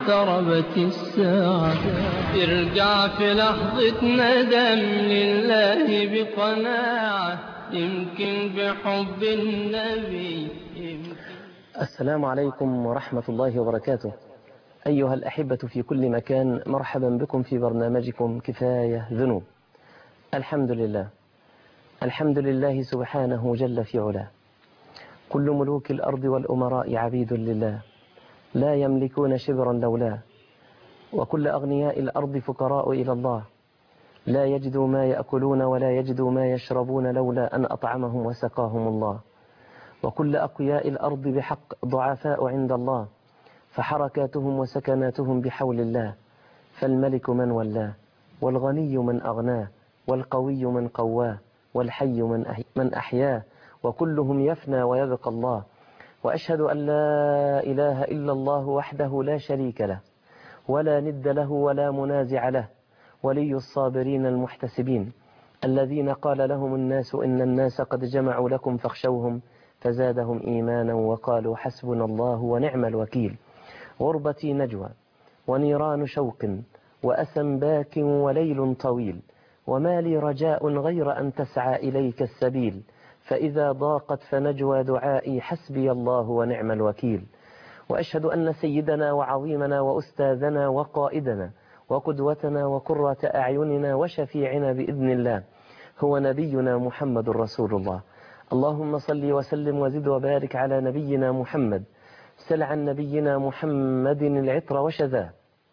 اقتربت الساعة ارجع في لحظة ندم لله بقناعة يمكن بحب النبي يمكن السلام عليكم ورحمة الله وبركاته أيها الأحبة في كل مكان مرحبا بكم في برنامجكم كفاية ذنوب الحمد لله الحمد لله سبحانه جل في علاه كل ملوك الأرض والأمراء عبيد لله لا يملكون شبرا لولاه وكل أغنياء الأرض فقراء إلى الله لا يجدوا ما يأكلون ولا يجدوا ما يشربون لولا أن أطعمهم وسقاهم الله وكل أقياء الأرض بحق ضعفاء عند الله فحركاتهم وسكناتهم بحول الله فالملك من ولاه والغني من أغناه والقوي من قواه والحي من أحي- من أحياه وكلهم يفنى ويبقى الله وأشهد أن لا إله إلا الله وحده لا شريك له ولا ند له ولا منازع له ولي الصابرين المحتسبين الذين قال لهم الناس إن الناس قد جمعوا لكم فاخشوهم فزادهم إيمانا وقالوا حسبنا الله ونعم الوكيل غربتي نجوى ونيران شوق وأسم باك وليل طويل وما لي رجاء غير أن تسعى إليك السبيل فإذا ضاقت فنجوى دعائي حسبي الله ونعم الوكيل وأشهد أن سيدنا وعظيمنا وأستاذنا وقائدنا وقدوتنا وقرة أعيننا وشفيعنا بإذن الله هو نبينا محمد رسول الله اللهم صل وسلم وزد وبارك على نبينا محمد سل عن نبينا محمد العطر وشذاه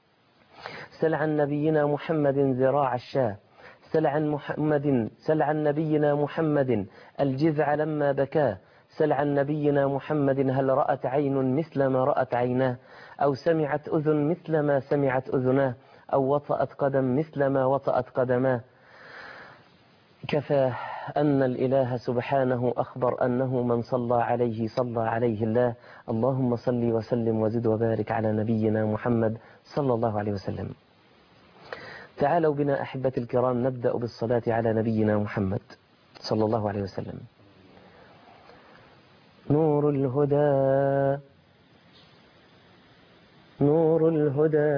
سل عن نبينا محمد ذراع الشاه سل عن محمد سل عن نبينا محمد الجذع لما بكاه سل عن نبينا محمد هل رأت عين مثل ما رأت عيناه أو سمعت أذن مثل ما سمعت أذناه أو وطأت قدم مثل ما وطأت قدماه كفى أن الإله سبحانه أخبر أنه من صلى عليه صلى عليه الله اللهم صل وسلم وزد وبارك على نبينا محمد صلى الله عليه وسلم تعالوا بنا أحبة الكرام نبدأ بالصلاة على نبينا محمد صلى الله عليه وسلم نور الهدى نور الهدى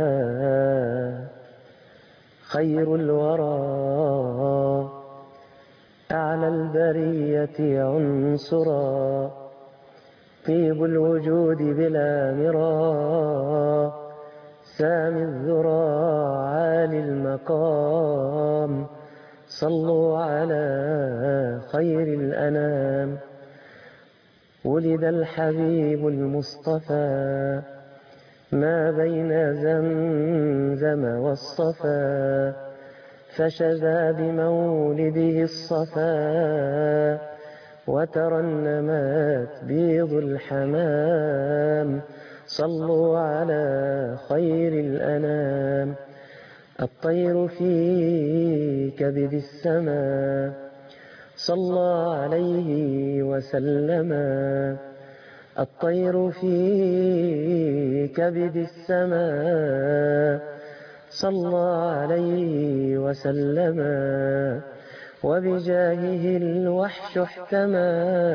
خير الورى أعلى البرية عنصرا طيب الوجود بلا مرى سامي الذرى عالي المقام صلوا على خير الأنام ولد الحبيب المصطفى ما بين زمزم والصفا فشذا بمولده الصفا وترنمت بيض الحمام صلوا على خير الأنام الطير في كبد السماء صلى عليه وسلم الطير في كبد السماء صلى عليه وسلم وبجاهه الوحش احتمى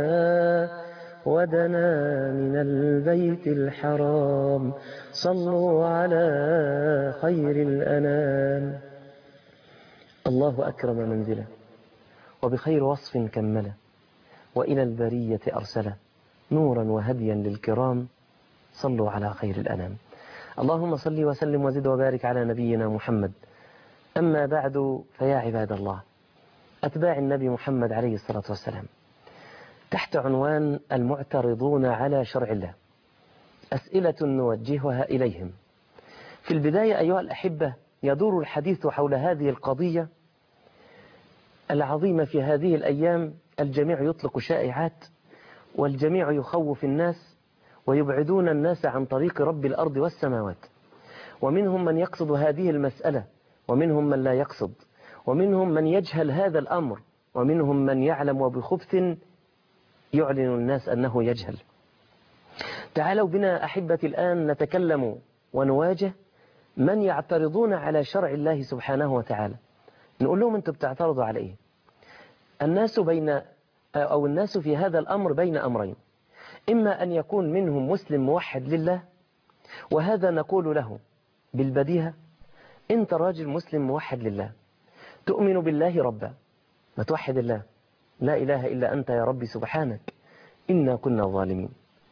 ودنا من البيت الحرام صلوا على خير الأنام الله أكرم منزله وبخير وصف كمله وإلى البرية أرسله نورا وهديا للكرام صلوا على خير الأنام اللهم صل وسلم وزد وبارك على نبينا محمد أما بعد فيا عباد الله أتباع النبي محمد عليه الصلاة والسلام تحت عنوان المعترضون على شرع الله أسئلة نوجهها إليهم في البداية أيها الأحبة يدور الحديث حول هذه القضية العظيمة في هذه الأيام الجميع يطلق شائعات والجميع يخوف الناس ويبعدون الناس عن طريق رب الأرض والسماوات ومنهم من يقصد هذه المسألة ومنهم من لا يقصد ومنهم من يجهل هذا الأمر ومنهم من يعلم وبخبث يعلن الناس أنه يجهل تعالوا بنا أحبتي الآن نتكلم ونواجه من يعترضون على شرع الله سبحانه وتعالى نقول لهم أنتم بتعترضوا على إيه الناس بين أو الناس في هذا الأمر بين أمرين إما أن يكون منهم مسلم موحد لله وهذا نقول له بالبديهة أنت راجل مسلم موحد لله تؤمن بالله ربا ما توحد الله لا إله إلا أنت يا ربي سبحانك إنا كنا ظالمين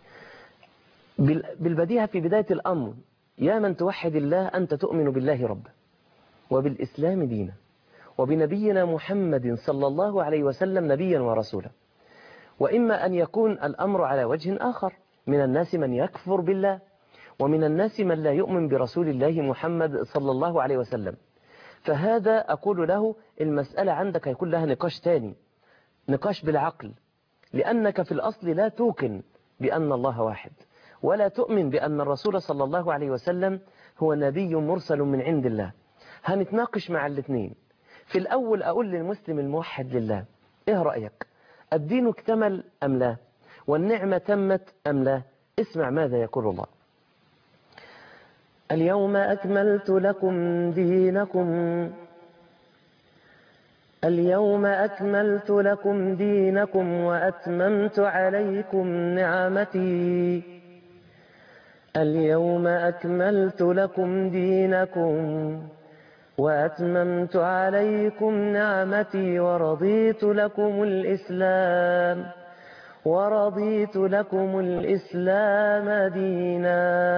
بالبديهة في بداية الأمر يا من توحد الله أنت تؤمن بالله ربا وبالإسلام دينا وبنبينا محمد صلى الله عليه وسلم نبيا ورسولا وإما أن يكون الأمر على وجه آخر من الناس من يكفر بالله ومن الناس من لا يؤمن برسول الله محمد صلى الله عليه وسلم فهذا أقول له المسألة عندك هيكون لها نقاش تاني نقاش بالعقل لأنك في الأصل لا توقن بأن الله واحد ولا تؤمن بأن الرسول صلى الله عليه وسلم هو نبي مرسل من عند الله هنتناقش مع الاثنين في الأول أقول للمسلم الموحد لله إيه رأيك الدين اكتمل أم لا والنعمة تمت أم لا اسمع ماذا يقول الله اليوم أكملت لكم دينكم اليوم أكملت لكم دينكم وأتممت عليكم نعمتي اليوم أكملت لكم دينكم وأتممت عليكم نعمتي ورضيت لكم الإسلام ورضيت لكم الإسلام دينا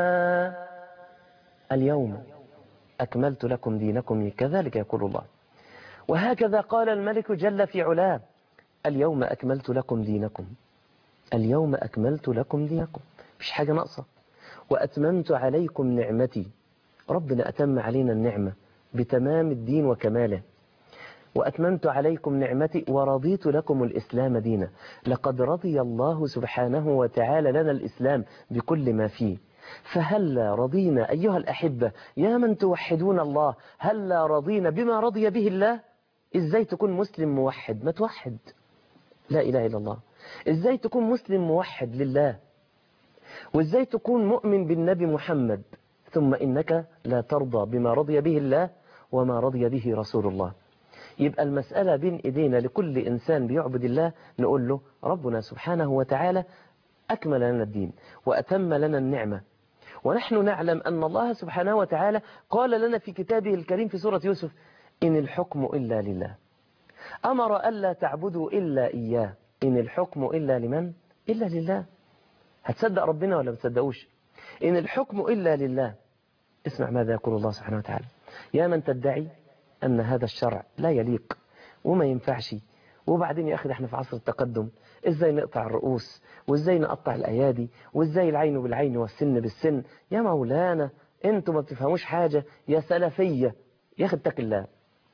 اليوم أكملت لكم دينكم كذلك يقول الله وهكذا قال الملك جل في علاه اليوم أكملت لكم دينكم اليوم أكملت لكم دينكم مش حاجة ناقصة وأتممت عليكم نعمتي ربنا أتم علينا النعمة بتمام الدين وكماله وأتممت عليكم نعمتي ورضيت لكم الإسلام دينا لقد رضي الله سبحانه وتعالى لنا الإسلام بكل ما فيه فهلا رضينا أيها الأحبة يا من توحدون الله هلا رضينا بما رضي به الله إزاي تكون مسلم موحد ما توحد لا إله إلا الله إزاي تكون مسلم موحد لله وإزاي تكون مؤمن بالنبي محمد ثم إنك لا ترضى بما رضي به الله وما رضي به رسول الله يبقى المسألة بين إيدينا لكل إنسان بيعبد الله نقول له ربنا سبحانه وتعالى أكمل لنا الدين وأتم لنا النعمة ونحن نعلم أن الله سبحانه وتعالى قال لنا في كتابه الكريم في سورة يوسف إن الحكم إلا لله أمر ألا تعبدوا إلا إياه إن الحكم إلا لمن؟ إلا لله هتصدق ربنا ولا ما تصدقوش إن الحكم إلا لله اسمع ماذا يقول الله سبحانه وتعالى يا من تدعي أن هذا الشرع لا يليق وما ينفعش وبعدين يا أخي احنا في عصر التقدم ازاي نقطع الرؤوس وازاي نقطع الأيادي وازاي العين بالعين والسن بالسن يا مولانا انتوا ما بتفهموش حاجة يا سلفية يا أخي اتق الله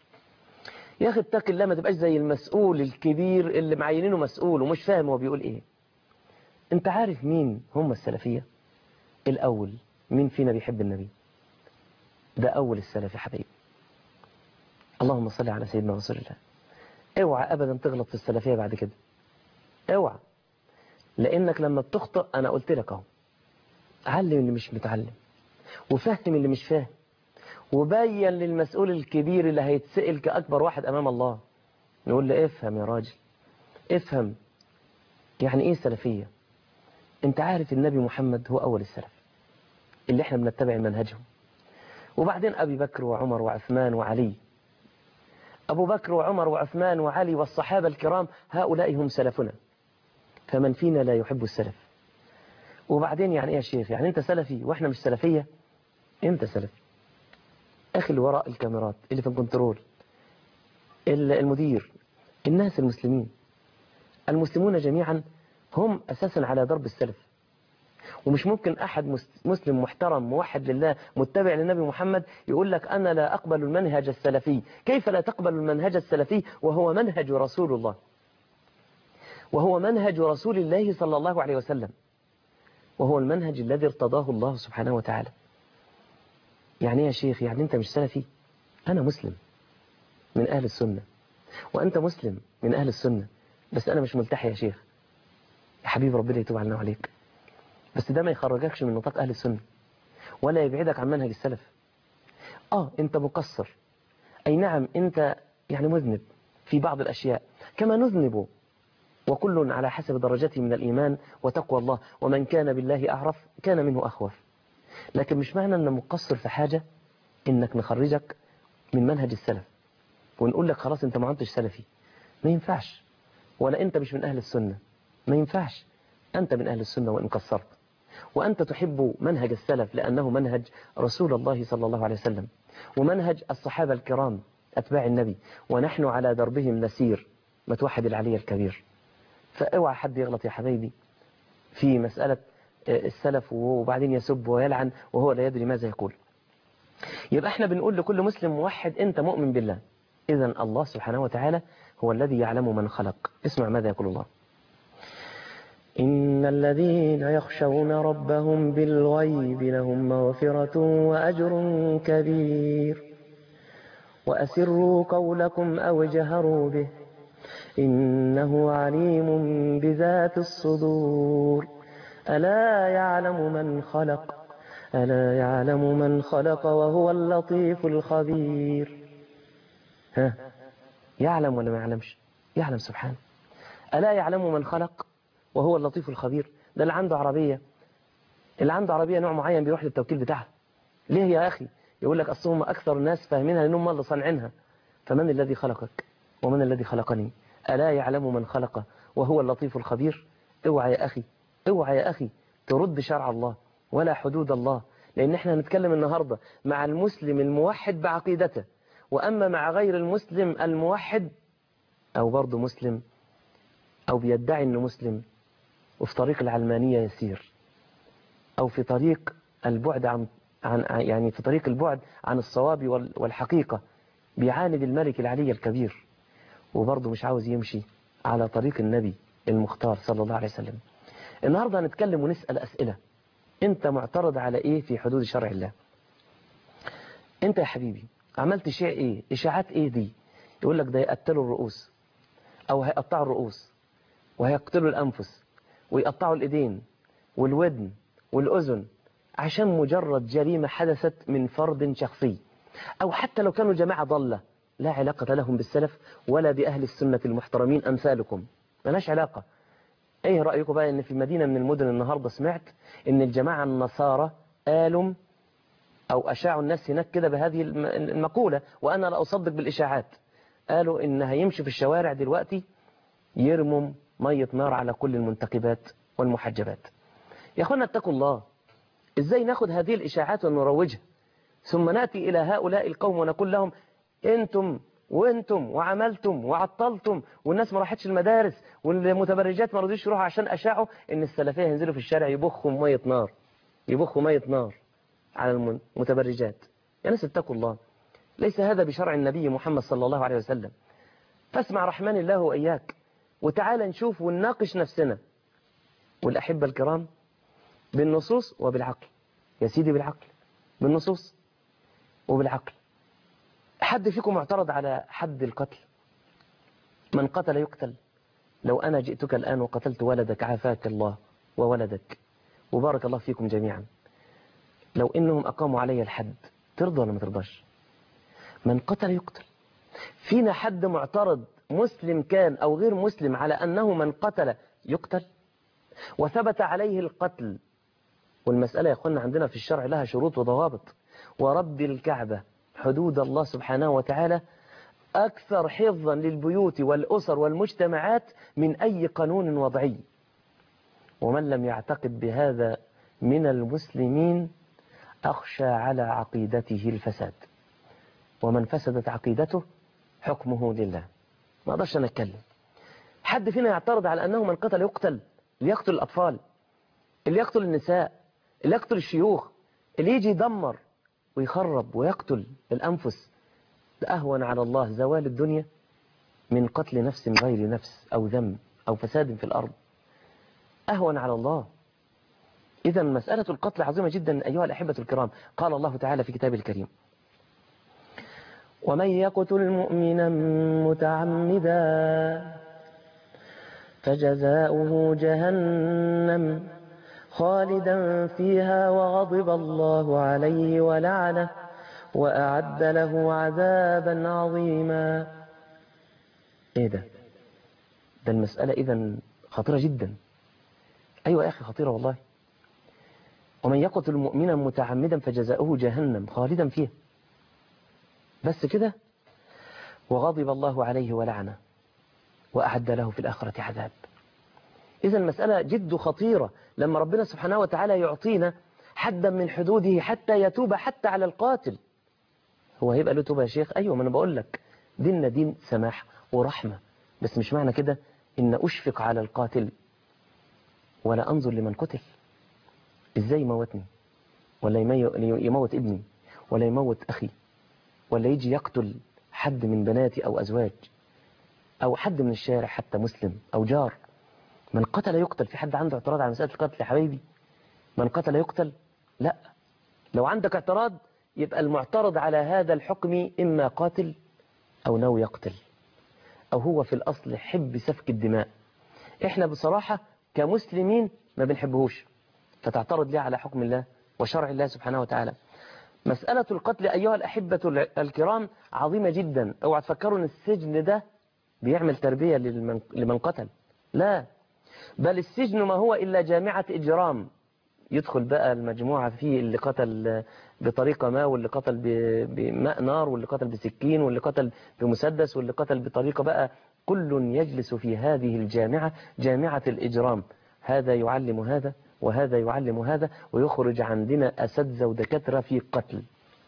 يا أخي اتق الله ما تبقاش زي المسؤول الكبير اللي معينينه مسؤول ومش فاهم هو بيقول ايه انت عارف مين هم السلفية الأول مين فينا بيحب النبي ده أول السلف يا حبيبي اللهم صل على سيدنا رسول الله اوعى أبدا تغلط في السلفية بعد كده اوعى لأنك لما بتخطئ أنا قلت لك اهو علم اللي مش متعلم وفهم اللي مش فاهم وبين للمسؤول الكبير اللي هيتسأل كأكبر واحد أمام الله نقول له افهم يا راجل افهم يعني ايه سلفية انت عارف النبي محمد هو أول السلف اللي احنا بنتبع منهجهم وبعدين أبي بكر وعمر وعثمان وعلي أبو بكر وعمر وعثمان وعلي والصحابة الكرام هؤلاء هم سلفنا فمن فينا لا يحب السلف وبعدين يعني ايه يا شيخ يعني انت سلفي واحنا مش سلفية انت سلفي اخي اللي وراء الكاميرات اللي في الكنترول المدير الناس المسلمين المسلمون جميعا هم أساسا على درب السلف ومش ممكن أحد مسلم محترم موحد لله متبع للنبي محمد يقول لك أنا لا أقبل المنهج السلفي كيف لا تقبل المنهج السلفي وهو منهج رسول الله وهو منهج رسول الله صلى الله عليه وسلم وهو المنهج الذي ارتضاه الله سبحانه وتعالى يعني يا شيخ يعني أنت مش سلفي أنا مسلم من أهل السنة وأنت مسلم من أهل السنة بس أنا مش ملتحي يا شيخ يا حبيب ربنا يتوب علينا وعليك بس ده ما يخرجكش من نطاق أهل السنة ولا يبعدك عن منهج السلف آه أنت مقصر أي نعم أنت يعني مذنب في بعض الأشياء كما نذنب وكل على حسب درجته من الإيمان وتقوى الله ومن كان بالله أعرف كان منه أخوف لكن مش معنى ان مقصر في حاجة انك نخرجك من منهج السلف ونقول لك خلاص انت ما عدتش سلفي ما ينفعش ولا انت مش من اهل السنة ما ينفعش انت من اهل السنة وان قصرت وانت تحب منهج السلف لانه منهج رسول الله صلى الله عليه وسلم ومنهج الصحابة الكرام اتباع النبي ونحن على دربهم نسير ما توحد العلي الكبير فاوعى حد يغلط يا حبايبي في مسألة السلف وبعدين يسب ويلعن وهو لا يدري ماذا يقول يبقى احنا بنقول لكل مسلم موحد انت مؤمن بالله اذا الله سبحانه وتعالى هو الذي يعلم من خلق اسمع ماذا يقول الله إن الذين يخشون ربهم بالغيب لهم مغفرة وأجر كبير وأسروا قولكم أو جهروا به إنه عليم بذات الصدور ألا يعلم من خلق ألا يعلم من خلق وهو اللطيف الخبير ها يعلم ولا ما يعلمش يعلم سبحانه ألا يعلم من خلق وهو اللطيف الخبير ده اللي عنده عربية اللي عنده عربية نوع معين بيروح للتوكيل بتاعها ليه يا أخي يقول لك أصل هم أكثر الناس فاهمينها لأنهم اللي صانعينها فمن الذي خلقك ومن الذي خلقني ألا يعلم من خلق وهو اللطيف الخبير اوعى يا أخي اوعى يا أخي ترد شرع الله ولا حدود الله لأن احنا هنتكلم النهاردة مع المسلم الموحد بعقيدته وأما مع غير المسلم الموحد أو برضه مسلم أو بيدعي أنه مسلم وفي طريق العلمانية يسير أو في طريق البعد عن, عن يعني في طريق البعد عن الصواب والحقيقة بيعاند الملك العلي الكبير وبرضه مش عاوز يمشي على طريق النبي المختار صلى الله عليه وسلم النهاردة هنتكلم ونسأل أسئلة أنت معترض على إيه في حدود شرع الله أنت يا حبيبي عملت شيء إيه إشاعات إيه دي يقول لك ده يقتلوا الرؤوس أو هيقطعوا الرؤوس وهيقتلوا الأنفس ويقطعوا الإيدين والودن والأذن عشان مجرد جريمة حدثت من فرد شخصي أو حتى لو كانوا جماعة ضالة لا علاقة لهم بالسلف ولا بأهل السنة المحترمين أمثالكم ملاش علاقة ايه رأيكم بقى ان في مدينة من المدن النهاردة سمعت ان الجماعة النصارى قالوا او اشاعوا الناس هناك كده بهذه المقولة وانا لا اصدق بالاشاعات قالوا ان هيمشوا في الشوارع دلوقتي يرموا مية نار على كل المنتقبات والمحجبات يا اخوانا اتقوا الله ازاي ناخد هذه الاشاعات ونروجها ثم نأتي الى هؤلاء القوم ونقول لهم انتم وانتم وعملتم وعطلتم والناس ما راحتش المدارس والمتبرجات ما رضيش يروحوا عشان اشاعوا ان السلفيه ينزلوا في الشارع يبخوا ميه نار يبخوا ميه نار على المتبرجات يا ناس اتقوا الله ليس هذا بشرع النبي محمد صلى الله عليه وسلم فاسمع رحمن الله واياك وتعال نشوف ونناقش نفسنا والاحبه الكرام بالنصوص وبالعقل يا سيدي بالعقل بالنصوص وبالعقل حد فيكم معترض على حد القتل من قتل يقتل لو أنا جئتك الآن وقتلت ولدك عافاك الله وولدك وبارك الله فيكم جميعا لو إنهم أقاموا علي الحد ترضى ولا ما ترضاش من قتل يقتل فينا حد معترض مسلم كان أو غير مسلم على أنه من قتل يقتل وثبت عليه القتل والمسألة يا أخوانا عندنا في الشرع لها شروط وضوابط ورب الكعبة حدود الله سبحانه وتعالى أكثر حفظا للبيوت والأسر والمجتمعات من أي قانون وضعي ومن لم يعتقد بهذا من المسلمين أخشى على عقيدته الفساد ومن فسدت عقيدته حكمه لله ما أقدرش أنا أتكلم حد فينا يعترض على أنه من قتل يقتل اللي يقتل الأطفال اللي يقتل النساء اللي يقتل الشيوخ اللي يجي يدمر ويخرب ويقتل الأنفس أهون على الله زوال الدنيا من قتل نفس غير نفس أو ذنب أو فساد في الأرض أهون على الله إذا مسألة القتل عظيمة جدا أيها الأحبة الكرام قال الله تعالى في كتابه الكريم ومن يقتل مؤمنا متعمدا فجزاؤه جهنم خالدا فيها وغضب الله عليه ولعنه وأعد له عذابا عظيما ايه ده ده المسألة اذا خطيرة جدا ايوه يا اخي خطيرة والله ومن يقتل مؤمنا متعمدا فجزاؤه جهنم خالدا فيها بس كده وغضب الله عليه ولعنه وأعد له في الآخرة عذاب إذا المسألة جد خطيرة لما ربنا سبحانه وتعالى يعطينا حدا من حدوده حتى يتوب حتى على القاتل هو هيبقى له توبة يا شيخ أيوة ما أنا بقول لك ديننا دين سماح ورحمة بس مش معنى كده إن أشفق على القاتل ولا أنظر لمن قتل إزاي يموتني ولا يموت ابني ولا يموت أخي ولا يجي يقتل حد من بناتي أو أزواج أو حد من الشارع حتى مسلم أو جار من قتل يقتل في حد عنده اعتراض على مسألة القتل يا حبيبي من قتل يقتل لا لو عندك اعتراض يبقى المعترض على هذا الحكم إما قاتل أو ناوي يقتل أو هو في الأصل حب سفك الدماء إحنا بصراحة كمسلمين ما بنحبهوش فتعترض ليه على حكم الله وشرع الله سبحانه وتعالى مسألة القتل أيها الأحبة الكرام عظيمة جدا اوعى تفكروا أن السجن ده بيعمل تربية لمن, لمن قتل لا بل السجن ما هو إلا جامعة إجرام يدخل بقى المجموعة فيه اللي قتل بطريقة ما واللي قتل بماء نار واللي قتل بسكين واللي قتل بمسدس واللي قتل بطريقة بقى كل يجلس في هذه الجامعة جامعة الإجرام هذا يعلم هذا وهذا يعلم هذا ويخرج عندنا أساتذة ودكاترة في قتل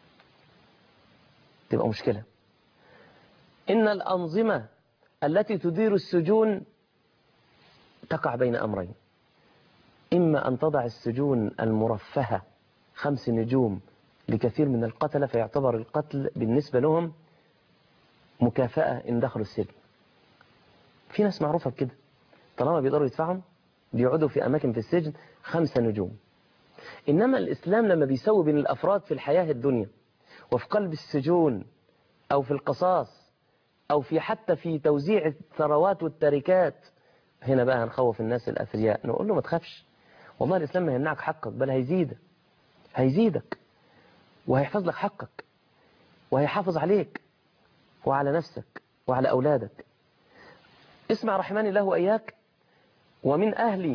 تبقى مشكلة إن الأنظمة التي تدير السجون تقع بين أمرين إما أن تضع السجون المرفهة خمس نجوم لكثير من القتلة فيعتبر القتل بالنسبة لهم مكافأة إن دخلوا السجن في ناس معروفة بكده طالما بيقدروا يدفعهم بيقعدوا في أماكن في السجن خمسة نجوم إنما الإسلام لما بيسوي بين الأفراد في الحياة الدنيا وفي قلب السجون أو في القصاص أو في حتى في توزيع الثروات والتركات هنا بقى هنخوف الناس الأثرياء نقول له ما تخافش والله الإسلام ما يمنعك حقك بل هيزيدك هيزيدك وهيحفظ لك حقك وهيحافظ عليك وعلى نفسك وعلى أولادك اسمع رحمن الله وإياك ومن أهل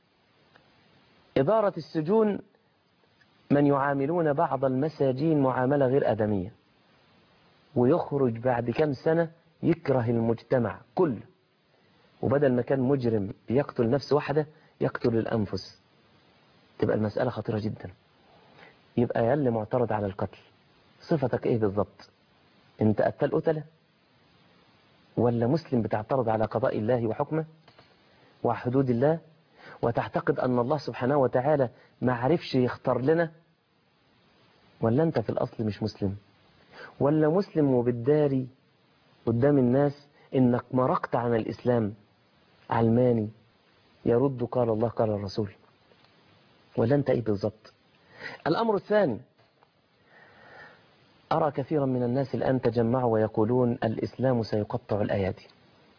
إدارة السجون من يعاملون بعض المساجين معاملة غير أدمية ويخرج بعد كم سنة يكره المجتمع كله وبدل ما كان مجرم يقتل نفس واحدة يقتل الأنفس تبقى المسألة خطيرة جدا يبقى يلي معترض على القتل صفتك ايه بالضبط انت قتل قتلة ولا مسلم بتعترض على قضاء الله وحكمه وحدود الله وتعتقد أن الله سبحانه وتعالى ما عرفش يختار لنا ولا أنت في الأصل مش مسلم ولا مسلم وبالداري قدام الناس إنك مرقت عن الإسلام علماني يرد قال الله قال الرسول ولا أنت إيه بالضبط الأمر الثاني أرى كثيرا من الناس الآن تجمعوا ويقولون الإسلام سيقطع الأيادي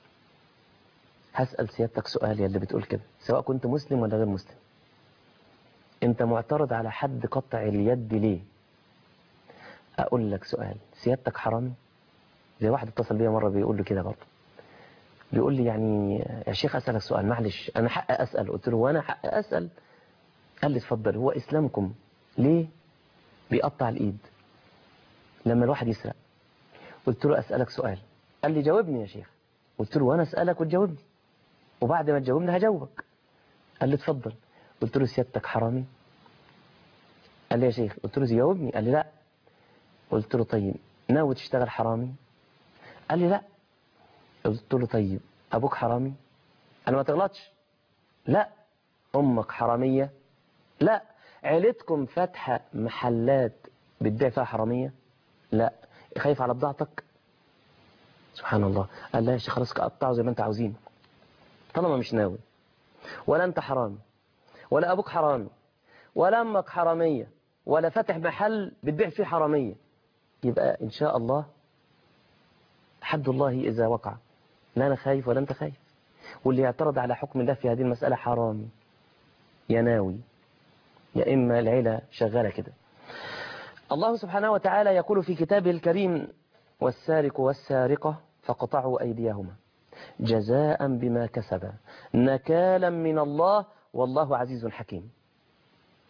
هسأل سيادتك سؤال يا اللي بتقول كده سواء كنت مسلم ولا غير مسلم انت معترض على حد قطع اليد ليه اقول لك سؤال سيادتك حرامي زي واحد اتصل بيا مرة بيقول له كده برضه بيقول لي يعني يا شيخ اسألك سؤال معلش انا حق اسأل قلت له وانا حق اسأل قال لي اتفضل هو اسلامكم ليه بيقطع الايد لما الواحد يسرق قلت له اسألك سؤال قال لي جاوبني يا شيخ قلت له وانا اسألك وتجاوبني وبعد ما تجاوبني هجاوبك قال لي اتفضل قلت له سيادتك حرامي قال لي يا شيخ قلت له جاوبني قال لي لا قلت له طيب ناوي تشتغل حرامي قال لي لا قلت له طيب ابوك حرامي انا ما تغلطش لا امك حرامية لا عيلتكم فاتحة محلات بتبيع فيها حرامية لا خايف على بضاعتك سبحان الله قال لا يا شيخ خلاص قطعه زي ما انت عاوزين طالما مش ناوي ولا انت حرامي ولا ابوك حرامي ولا امك حرامية ولا فاتح محل بتبيع فيه حرامية يبقى ان شاء الله حد الله اذا وقع لا انا خايف ولا انت خايف واللي يعترض على حكم الله في هذه المسألة حرامي يا ناوي يا إما العيلة شغالة كده الله سبحانه وتعالى يقول في كتابه الكريم والسارق والسارقة فقطعوا أيديهما جزاء بما كسبا نكالا من الله والله عزيز حكيم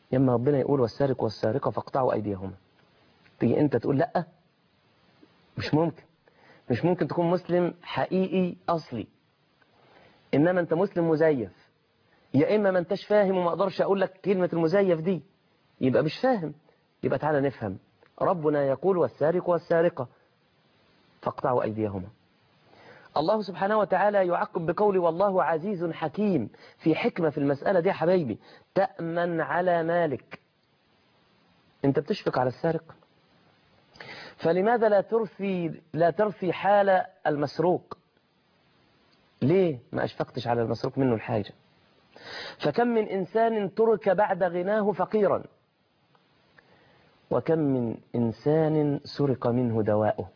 يما ربنا يقول والسارق والسارقة فاقطعوا أيديهما تيجي أنت تقول لأ مش ممكن مش ممكن تكون مسلم حقيقي أصلي إنما أنت مسلم مزيف يا إما ما أنتش فاهم وما أقدرش أقول لك كلمة المزيف دي يبقى مش فاهم يبقى تعالى نفهم ربنا يقول والسارق والسارقة فاقطعوا أيديهما الله سبحانه وتعالى يعقب بقول والله عزيز حكيم في حكمة في المسألة دي يا حبايبي تأمن على مالك انت بتشفق على السارق فلماذا لا ترثي لا ترثي حال المسروق ليه ما أشفقتش على المسروق منه الحاجة فكم من إنسان ترك بعد غناه فقيرا وكم من إنسان سرق منه دواؤه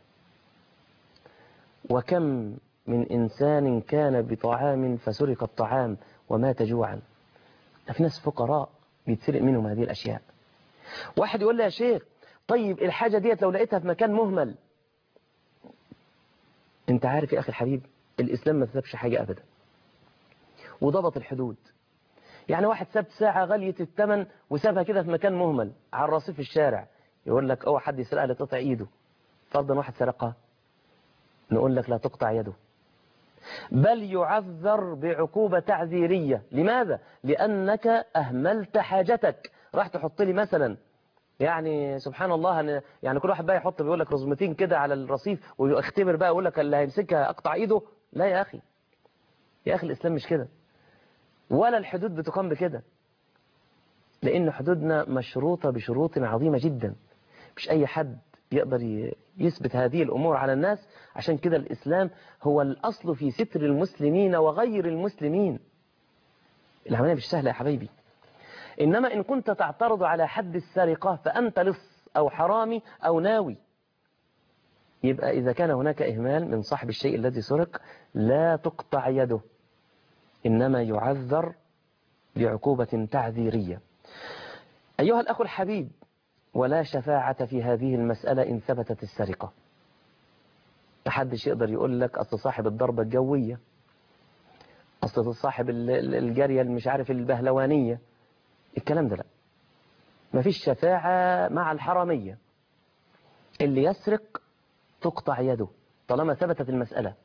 وكم من إنسان كان بطعام فسرق الطعام ومات جوعا ده في ناس فقراء بيتسرق منهم هذه الأشياء واحد يقول لي يا شيخ طيب الحاجة ديت لو لقيتها في مكان مهمل انت عارف يا أخي الحبيب الإسلام ما سابش حاجة أبدا وضبط الحدود يعني واحد ساب ساعة غالية الثمن وسابها كده في مكان مهمل على الرصيف الشارع يقول لك اوعى حد يسرقها لتقطع ايده فرضا واحد سرقها نقول لك لا تقطع يده بل يعذر بعقوبة تعذيرية لماذا؟ لأنك أهملت حاجتك راح تحط لي مثلا يعني سبحان الله أنا يعني كل واحد بقى يحط بيقول لك رزمتين كده على الرصيف ويختبر بقى يقول لك اللي هيمسكها أقطع إيده لا يا أخي يا أخي الإسلام مش كده ولا الحدود بتقام بكده لأن حدودنا مشروطة بشروط عظيمة جدا مش أي حد يقدر يثبت هذه الأمور على الناس عشان كده الإسلام هو الأصل في ستر المسلمين وغير المسلمين العملية مش سهلة يا حبيبي إنما إن كنت تعترض على حد السرقة فأنت لص أو حرامي أو ناوي يبقى إذا كان هناك إهمال من صاحب الشيء الذي سرق لا تقطع يده إنما يعذر بعقوبة تعذيرية أيها الأخ الحبيب ولا شفاعة في هذه المسألة إن ثبتت السرقة محدش يقدر يقول لك أصل صاحب الضربة الجوية أصل صاحب الجارية مش عارف البهلوانية الكلام ده لا مفيش شفاعة مع الحرامية اللي يسرق تقطع يده طالما ثبتت المسألة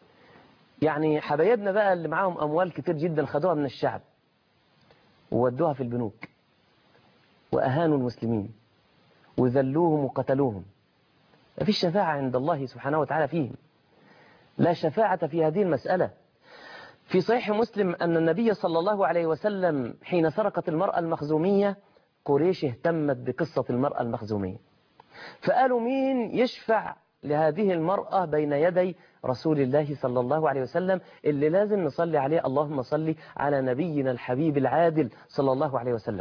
يعني حبايبنا بقى اللي معاهم أموال كتير جدا خدوها من الشعب وودوها في البنوك وأهانوا المسلمين وذلوهم وقتلوهم ما فيش شفاعة عند الله سبحانه وتعالى فيهم لا شفاعة في هذه المسألة في صحيح مسلم أن النبي صلى الله عليه وسلم حين سرقت المرأة المخزومية قريش اهتمت بقصة المرأة المخزومية فقالوا مين يشفع لهذه المرأة بين يدي رسول الله صلى الله عليه وسلم اللي لازم نصلي عليه اللهم صل على نبينا الحبيب العادل صلى الله عليه وسلم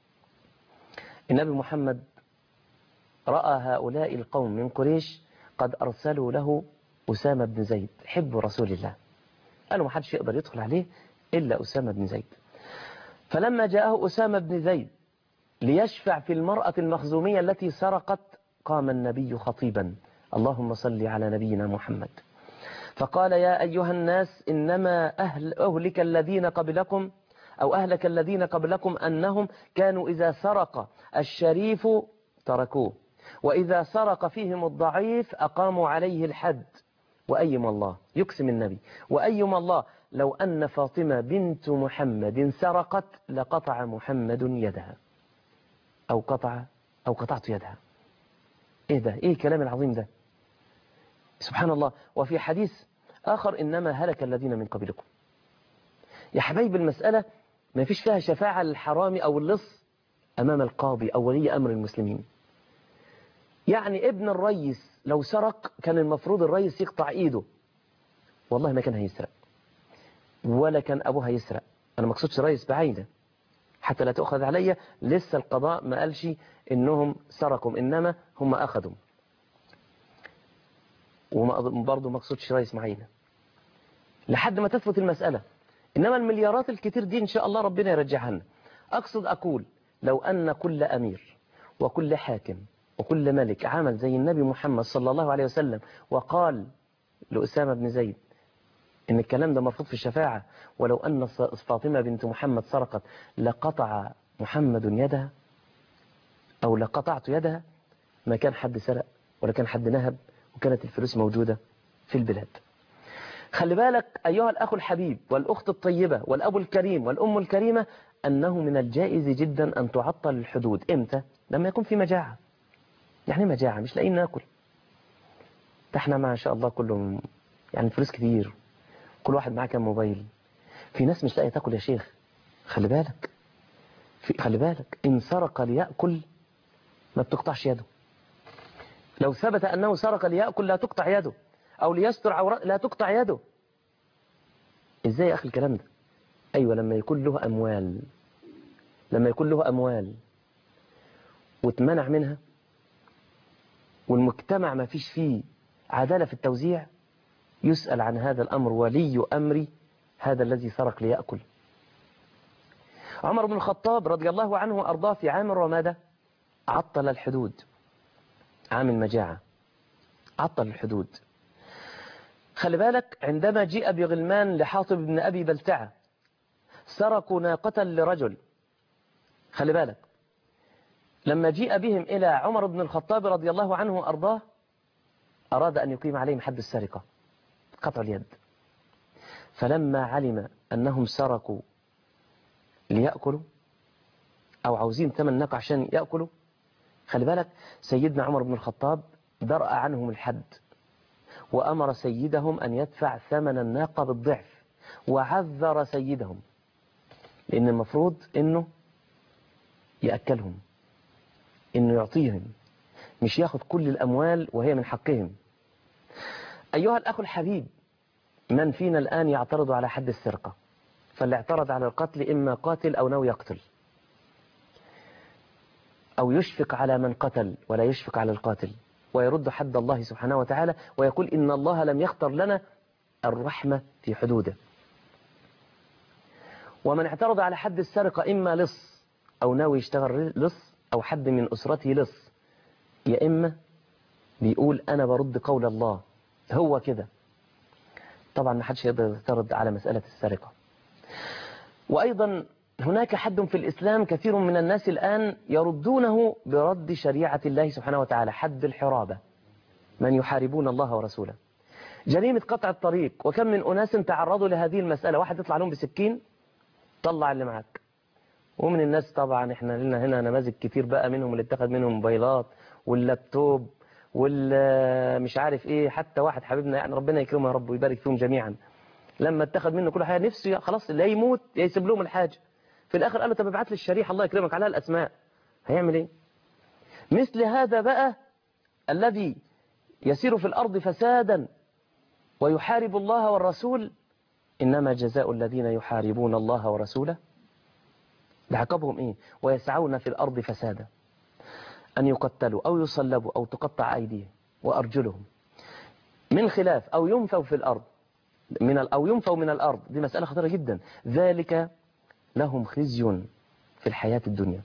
النبي محمد رأى هؤلاء القوم من قريش قد أرسلوا له أسامة بن زيد حب رسول الله قالوا ما حدش يقدر يدخل عليه إلا أسامة بن زيد فلما جاءه أسامة بن زيد ليشفع في المرأة المخزومية التي سرقت قام النبي خطيبا اللهم صل على نبينا محمد فقال يا أيها الناس إنما أهل أهلك الذين قبلكم أو أهلك الذين قبلكم أنهم كانوا إذا سرق الشريف تركوه وإذا سرق فيهم الضعيف أقاموا عليه الحد وأيم الله يقسم النبي وأيم الله لو أن فاطمة بنت محمد سرقت لقطع محمد يدها أو قطع أو قطعت يدها إيه ده إيه الكلام العظيم ده سبحان الله وفي حديث آخر إنما هلك الذين من قبلكم يا حبايب المسألة ما فيش فيها شفاعة للحرام أو اللص أمام القاضي أو ولي أمر المسلمين يعني ابن الريس لو سرق كان المفروض الريس يقطع إيده والله ما كان هيسرق ولا كان أبوه هيسرق أنا ما اقصدش ريس بعينه حتى لا تأخذ عليا لسه القضاء ما قالش إنهم سرقوا إنما هم أخذوا وبرضه ما اقصدش ريس معينة لحد ما تثبت المسألة إنما المليارات الكتير دي إن شاء الله ربنا يرجعها لنا أقصد أقول لو أن كل أمير وكل حاكم وكل ملك عمل زي النبي محمد صلى الله عليه وسلم وقال لأسامة بن زيد إن الكلام ده مرفوض في الشفاعة ولو أن فاطمة بنت محمد سرقت لقطع محمد يدها أو لقطعت يدها ما كان حد سرق ولا كان حد نهب وكانت الفلوس موجودة في البلاد خلي بالك أيها الأخ الحبيب والأخت الطيبة والأب الكريم والأم الكريمة أنه من الجائز جدا أن تعطل الحدود إمتى؟ لما يكون في مجاعة يعني مجاعة مش لاقيين ناكل ده احنا ما شاء الله كلهم يعني فلوس كتير كل واحد معاه كام موبايل في ناس مش لاقيه تاكل يا شيخ خلي بالك في خلي بالك إن سرق ليأكل ما بتقطعش يده لو ثبت أنه سرق ليأكل لا تقطع يده أو ليستر عورات لا تقطع يده إزاي يا أخي الكلام ده أيوة لما يكون له أموال لما يكون له أموال واتمنع منها والمجتمع ما فيش فيه عدالة في التوزيع يسأل عن هذا الأمر ولي أمري هذا الذي سرق ليأكل عمر بن الخطاب رضي الله عنه وأرضاه في عام الرمادة عطل الحدود عام المجاعة عطل الحدود خلي بالك عندما جيء بغلمان لحاطب بن أبي بلتعة سرقوا ناقة لرجل خلي بالك لما جيء بهم إلى عمر بن الخطاب رضي الله عنه وأرضاه أراد أن يقيم عليهم حد السرقة قطع اليد فلما علم أنهم سرقوا ليأكلوا أو عاوزين ثمن ناقة عشان يأكلوا خلي بالك سيدنا عمر بن الخطاب درأ عنهم الحد وأمر سيدهم أن يدفع ثمن الناقة بالضعف وعذر سيدهم لأن المفروض أنه يأكلهم أنه يعطيهم مش ياخد كل الأموال وهي من حقهم أيها الأخ الحبيب من فينا الآن يعترض على حد السرقة فاللي اعترض على القتل إما قاتل أو ناوي يقتل أو يشفق على من قتل ولا يشفق على القاتل ويرد حد الله سبحانه وتعالى ويقول إن الله لم يختر لنا الرحمة في حدوده ومن اعترض على حد السرقة إما لص أو ناوي يشتغل لص أو حد من أسرته لص يا إما بيقول أنا برد قول الله هو كده طبعا ما حدش يقدر يعترض على مسألة السرقة وأيضا هناك حد في الإسلام كثير من الناس الآن يردونه برد شريعة الله سبحانه وتعالى حد الحرابة من يحاربون الله ورسوله جريمة قطع الطريق وكم من أناس تعرضوا لهذه المسألة واحد يطلع لهم بسكين طلع اللي معاك ومن الناس طبعا احنا لنا هنا نماذج كتير بقى منهم اللي اتخذ منهم موبايلات واللابتوب والمش عارف ايه حتى واحد حبيبنا يعني ربنا يكرمه يا رب ويبارك فيهم جميعا لما اتخذ منه كل حاجه نفسه خلاص لا يموت يا يسيب لهم الحاجه في الاخر قال له طب ابعت لي الشريحه الله يكرمك عليها الاسماء هيعمل ايه مثل هذا بقى الذي يسير في الارض فسادا ويحارب الله والرسول انما جزاء الذين يحاربون الله ورسوله ده عقابهم ايه ويسعون في الارض فسادا ان يقتلوا او يصلبوا او تقطع ايديهم وارجلهم من خلاف او ينفوا في الارض من أو ينفوا من الأرض دي مسألة خطيرة جدا ذلك لهم خزي في الحياة الدنيا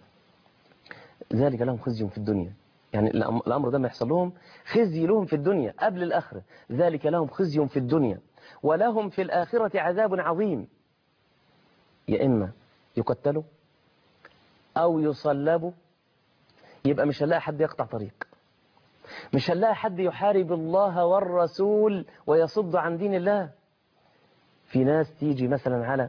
ذلك لهم خزي في الدنيا يعني الأمر ده ما يحصل لهم خزي لهم في الدنيا قبل الآخرة ذلك لهم خزي في الدنيا ولهم في الآخرة عذاب عظيم يا إما يقتلوا أو يصلبوا يبقى مش هنلاقي حد يقطع طريق مش هنلاقي حد يحارب الله والرسول ويصد عن دين الله في ناس تيجي مثلا على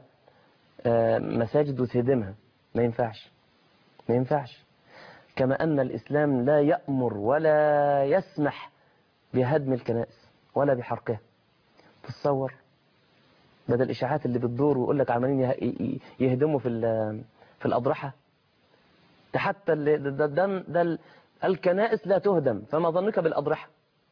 مساجد وتهدمها ما ينفعش ما ينفعش كما أن الإسلام لا يأمر ولا يسمح بهدم الكنائس ولا بحرقها تتصور بدل الإشاعات اللي بتدور ويقول لك عمالين يهدموا في في الأضرحة ده حتى ده, ده, ده, ده الكنائس لا تهدم فما ظنك بالأضرحة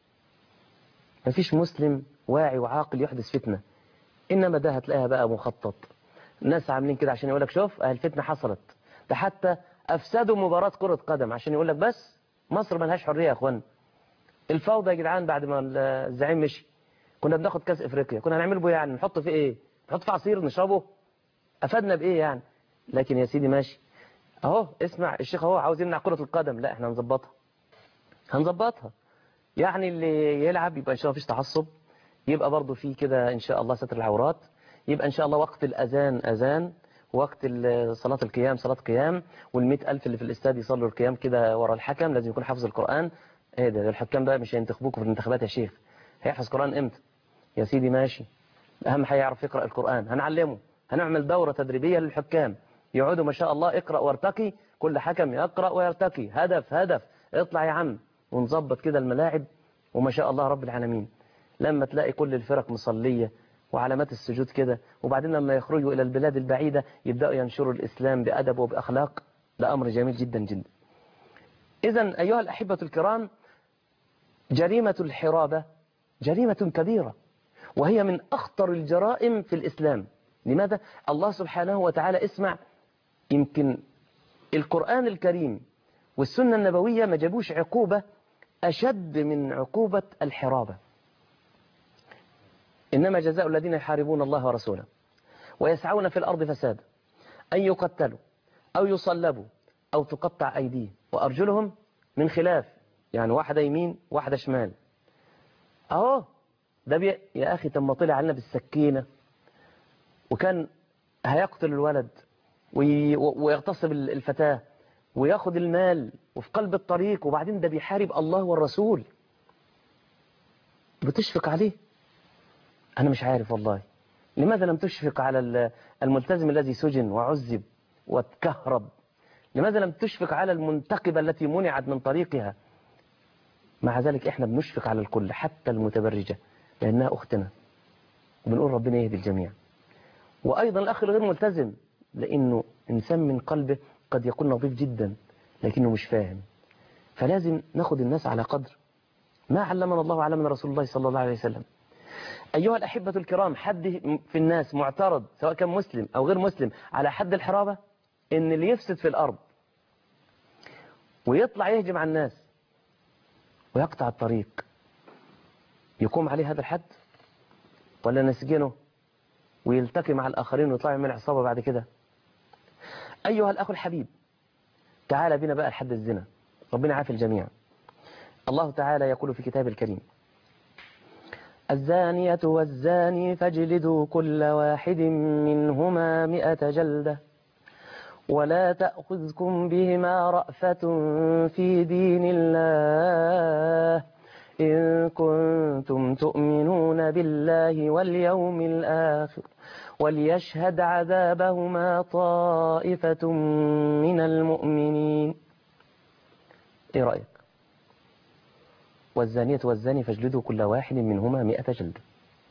ما فيش مسلم واعي وعاقل يحدث فتنة إنما ده هتلاقيها بقى مخطط ناس عاملين كده عشان يقول لك شوف الفتنة حصلت ده حتى أفسدوا مباراة كرة قدم عشان يقول لك بس مصر ملهاش حرية يا أخوان الفوضى يا جدعان بعد ما الزعيم مشي كنا بناخد كاس افريقيا كنا هنعمل به يعني نحط فيه ايه نحط فيه عصير نشربه افادنا بايه يعني لكن يا سيدي ماشي اهو اسمع الشيخ اهو عاوز يمنع كرة القدم لا احنا هنظبطها هنظبطها يعني اللي يلعب يبقى ان شاء الله مفيش تعصب يبقى برضه في كده ان شاء الله ستر العورات يبقى ان شاء الله وقت الاذان اذان وقت ال- صلاة القيام صلاة قيام والمئة ألف اللي في الاستاد يصلوا القيام كده ورا الحكم لازم يكون حافظ القرآن ايه ده ده الحكام بقى مش هينتخبوكوا في الانتخابات يا شيخ هيحفظ قرآن امتى يا سيدي ماشي أهم حاجة يعرف يقرأ القرآن هنعلمه هنعمل دورة تدريبية للحكام يقعدوا ما شاء الله اقرأ وارتقي كل حكم يقرأ ويرتقي هدف هدف اطلع يا عم ونظبط كده الملاعب وما شاء الله رب العالمين لما تلاقي كل الفرق مصلية وعلامات السجود كده وبعدين لما يخرجوا إلى البلاد البعيدة يبدأوا ينشروا الإسلام بأدب وبأخلاق ده أمر جميل جدا جدا إذا أيها الأحبة الكرام جريمة الحرابة جريمة كبيرة وهي من أخطر الجرائم في الإسلام لماذا؟ الله سبحانه وتعالى اسمع يمكن القرآن الكريم والسنة النبوية ما جابوش عقوبة أشد من عقوبة الحرابة إنما جزاء الذين يحاربون الله ورسوله ويسعون في الأرض فسادا أن يقتلوا أو يصلبوا أو تقطع أيديهم وأرجلهم من خلاف يعني واحدة يمين واحدة شمال أهو ده بي... يا أخي تم طلع علينا بالسكينة وكان هيقتل الولد وي... ويغتصب الفتاة وياخد المال وفي قلب الطريق وبعدين ده بيحارب الله والرسول بتشفق عليه أنا مش عارف والله لماذا لم تشفق على الملتزم الذي سجن وعذب واتكهرب لماذا لم تشفق على المنتقبة التي منعت من طريقها مع ذلك احنا بنشفق على الكل حتى المتبرجة لأنها أختنا وبنقول ربنا يهدي الجميع وأيضا الأخ الغير ملتزم لأنه إنسان من قلبه قد يكون نظيف جدا لكنه مش فاهم فلازم ناخد الناس على قدر ما علمنا الله علمنا رسول الله صلى الله عليه وسلم أيها الأحبة الكرام حد في الناس معترض سواء كان مسلم أو غير مسلم على حد الحرابة إن اللي يفسد في الأرض ويطلع يهجم على الناس ويقطع الطريق يقوم عليه هذا الحد ولا نسجنه ويلتقي مع الآخرين ويطلع من عصابة بعد كده أيها الأخ الحبيب تعال بنا بقى لحد الزنا ربنا عافي الجميع الله تعالى يقول في كتاب الكريم الزانية والزاني فاجلدوا كل واحد منهما مئة جلدة ولا تأخذكم بهما رأفة في دين الله إن كنتم تؤمنون بالله واليوم الآخر وليشهد عذابهما طائفة من المؤمنين إيه رأيك والزانية والزاني فاجلدوا كل واحد منهما مئة جلدة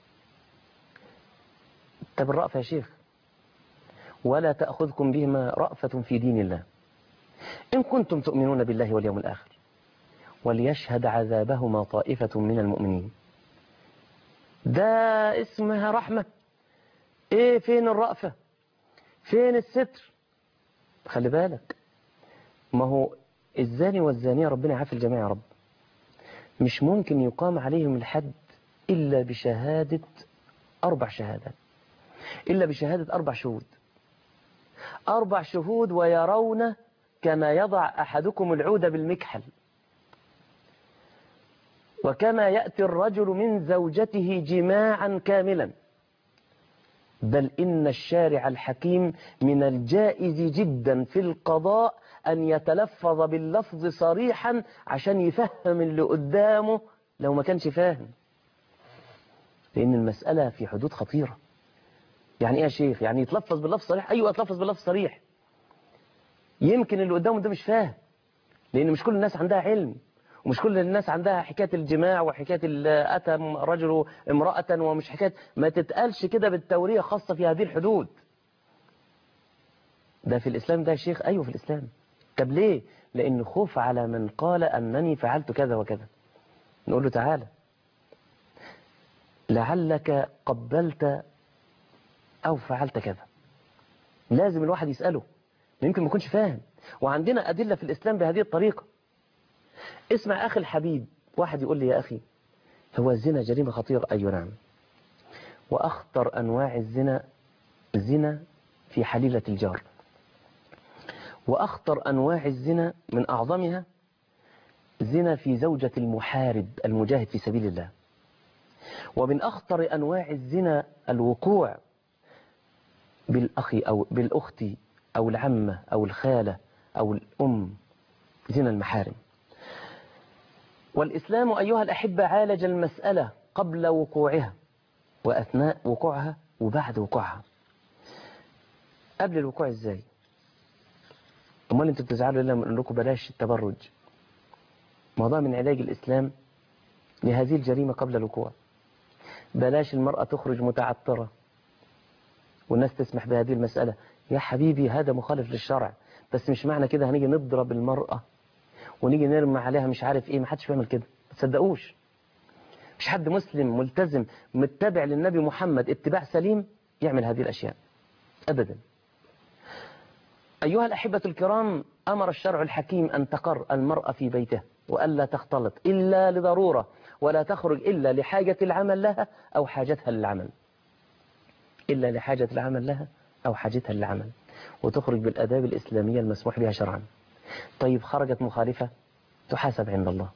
طب الرأفة يا شيخ ولا تأخذكم بهما رأفة في دين الله إن كنتم تؤمنون بالله واليوم الآخر وليشهد عذابهما طائفة من المؤمنين ده اسمها رحمة ايه فين الرأفة فين الستر خلي بالك ما هو الزاني والزانية ربنا يعافي الجميع يا رب مش ممكن يقام عليهم الحد إلا بشهادة أربع شهادات إلا بشهادة أربع شهود أربع شهود ويرون كما يضع أحدكم العود بالمكحل وكما يأتي الرجل من زوجته جماعا كاملا بل إن الشارع الحكيم من الجائز جدا في القضاء أن يتلفظ باللفظ صريحا عشان يفهم اللي قدامه لو ما كانش فاهم لأن المسألة في حدود خطيرة يعني إيه يا شيخ يعني يتلفظ باللفظ صريح أيوة يتلفظ باللفظ صريح يمكن اللي قدامه ده مش فاهم لأن مش كل الناس عندها علم ومش كل الناس عندها حكاية الجماع وحكاية أتى رجل امرأة ومش حكاية ما تتقالش كده بالتورية خاصة في هذه الحدود ده في الإسلام ده يا شيخ أيوه في الإسلام طب ليه لأن خوف على من قال أنني فعلت كذا وكذا نقول له تعالى لعلك قبلت أو فعلت كذا لازم الواحد يسأله يمكن ما يكونش فاهم وعندنا أدلة في الإسلام بهذه الطريقة اسمع أخي الحبيب واحد يقول لي يا أخي هو الزنا جريمة خطيرة أيوة نعم وأخطر أنواع الزنا زنا في حليلة الجار وأخطر أنواع الزنا من أعظمها زنا في زوجة المحارب المجاهد في سبيل الله ومن أخطر أنواع الزنا الوقوع بالأخ أو بالأخت أو العمة أو الخالة أو الأم زنا المحارم والإسلام أيها الأحبة عالج المسألة قبل وقوعها وأثناء وقوعها وبعد وقوعها قبل الوقوع ازاي امال انتوا بتزعلوا لما نقول لكم بلاش التبرج موضوع من علاج الاسلام لهذه الجريمه قبل الوقوع بلاش المراه تخرج متعطره والناس تسمح بهذه المساله يا حبيبي هذا مخالف للشرع بس مش معنى كده هنيجي نضرب المراه ونيجي نرمي عليها مش عارف ايه ما حدش بيعمل كده ما تصدقوش مش حد مسلم ملتزم متبع للنبي محمد اتباع سليم يعمل هذه الاشياء ابدا أيها الأحبة الكرام أمر الشرع الحكيم أن تقر المرأة في بيته وألا تختلط إلا لضرورة ولا تخرج إلا لحاجة العمل لها أو حاجتها للعمل إلا لحاجة العمل لها أو حاجتها للعمل وتخرج بالأداب الإسلامية المسموح بها شرعا طيب خرجت مخالفة تحاسب عند الله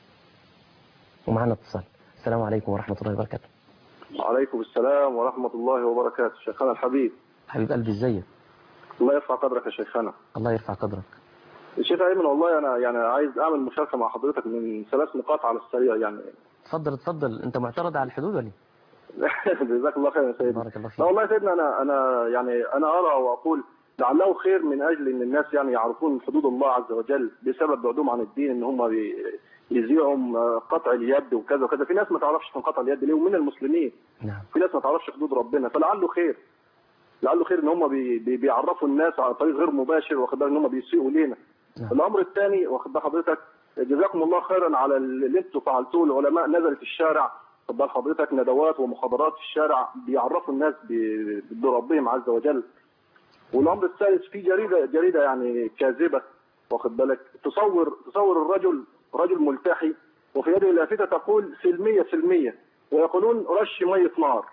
ومعنا اتصال السلام عليكم ورحمة الله وبركاته وعليكم السلام ورحمة الله وبركاته شيخنا الحبيب حبيب قلبي ازيك الله يرفع قدرك يا شيخنا الله يرفع قدرك الشيخ ايمن والله انا يعني عايز اعمل مشاركه مع حضرتك من ثلاث نقاط على السريع يعني اتفضل اتفضل انت معترض على الحدود ولا إيه؟ جزاك الله خير يا سيدي بارك الله فيك لا والله يا سيدنا انا انا يعني انا ارى واقول لعله خير من اجل ان الناس يعني يعرفون حدود الله عز وجل بسبب بعدهم عن الدين ان هم بي- يذيعهم قطع اليد وكذا وكذا في ناس ما تعرفش من قطع اليد ليه ومن المسلمين نعم في ناس ما تعرفش حدود ربنا فلعله خير لعله خير ان هم بي بي بيعرفوا الناس على طريق غير مباشر واخد بالك ان هم بيسيئوا لينا نعم. الامر الثاني واخد بال حضرتك جزاكم الله خيرا على اللي انتم فعلتوه العلماء نزلت في الشارع واخد بال حضرتك ندوات ومحاضرات في الشارع بيعرفوا الناس ب- بربهم عز وجل والامر الثالث في جريده جريده يعني كاذبه واخد بالك تصور تصور الرجل رجل ملتحي وفي يده لافته تقول سلميه سلميه ويقولون رش ميه نار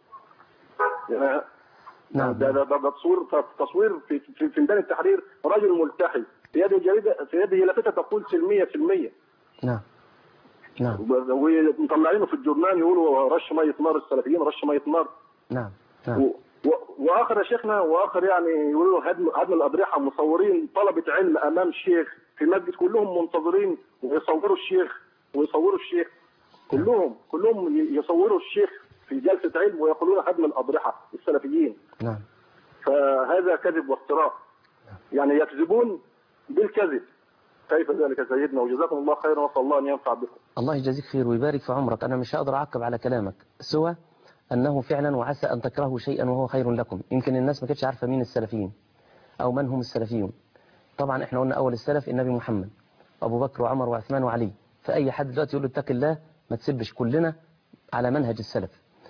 يعني نعم ده ده ده, ده تصوير تصوير في في, في ميدان التحرير رجل ملتحي في يده جريده في يده لافته تقول سلميه سلميه نعم نعم ومطلعينه في الجورنال يقولوا رش ميه نار السلفيين رش ميه نار نعم نعم و- و- واخر يا شيخنا واخر يعني يقولوا هدم هدم الاضرحه مصورين طلبه علم امام شيخ في مسجد كلهم منتظرين ويصوروا الشيخ ويصوروا الشيخ كلهم كلهم ي- يصوروا الشيخ في جلسه علم ويقولون هدم الاضرحه السلفيين نعم فهذا كذب وافتراء يعني يكذبون بالكذب كيف ذلك يا سيدنا وجزاكم الله خيرا وصلى الله ان ينفع بكم الله يجازيك خير ويبارك في عمرك أنا مش هقدر أعقب على كلامك سوى أنه فعلا وعسى أن تكرهوا شيئا وهو خير لكم يمكن الناس ما كانتش عارفة مين السلفيين أو من هم السلفيون طبعا احنا قلنا أول السلف النبي محمد أبو بكر وعمر وعثمان وعلي فأي حد دلوقتي يقول له اتق الله ما تسبش كلنا على منهج السلف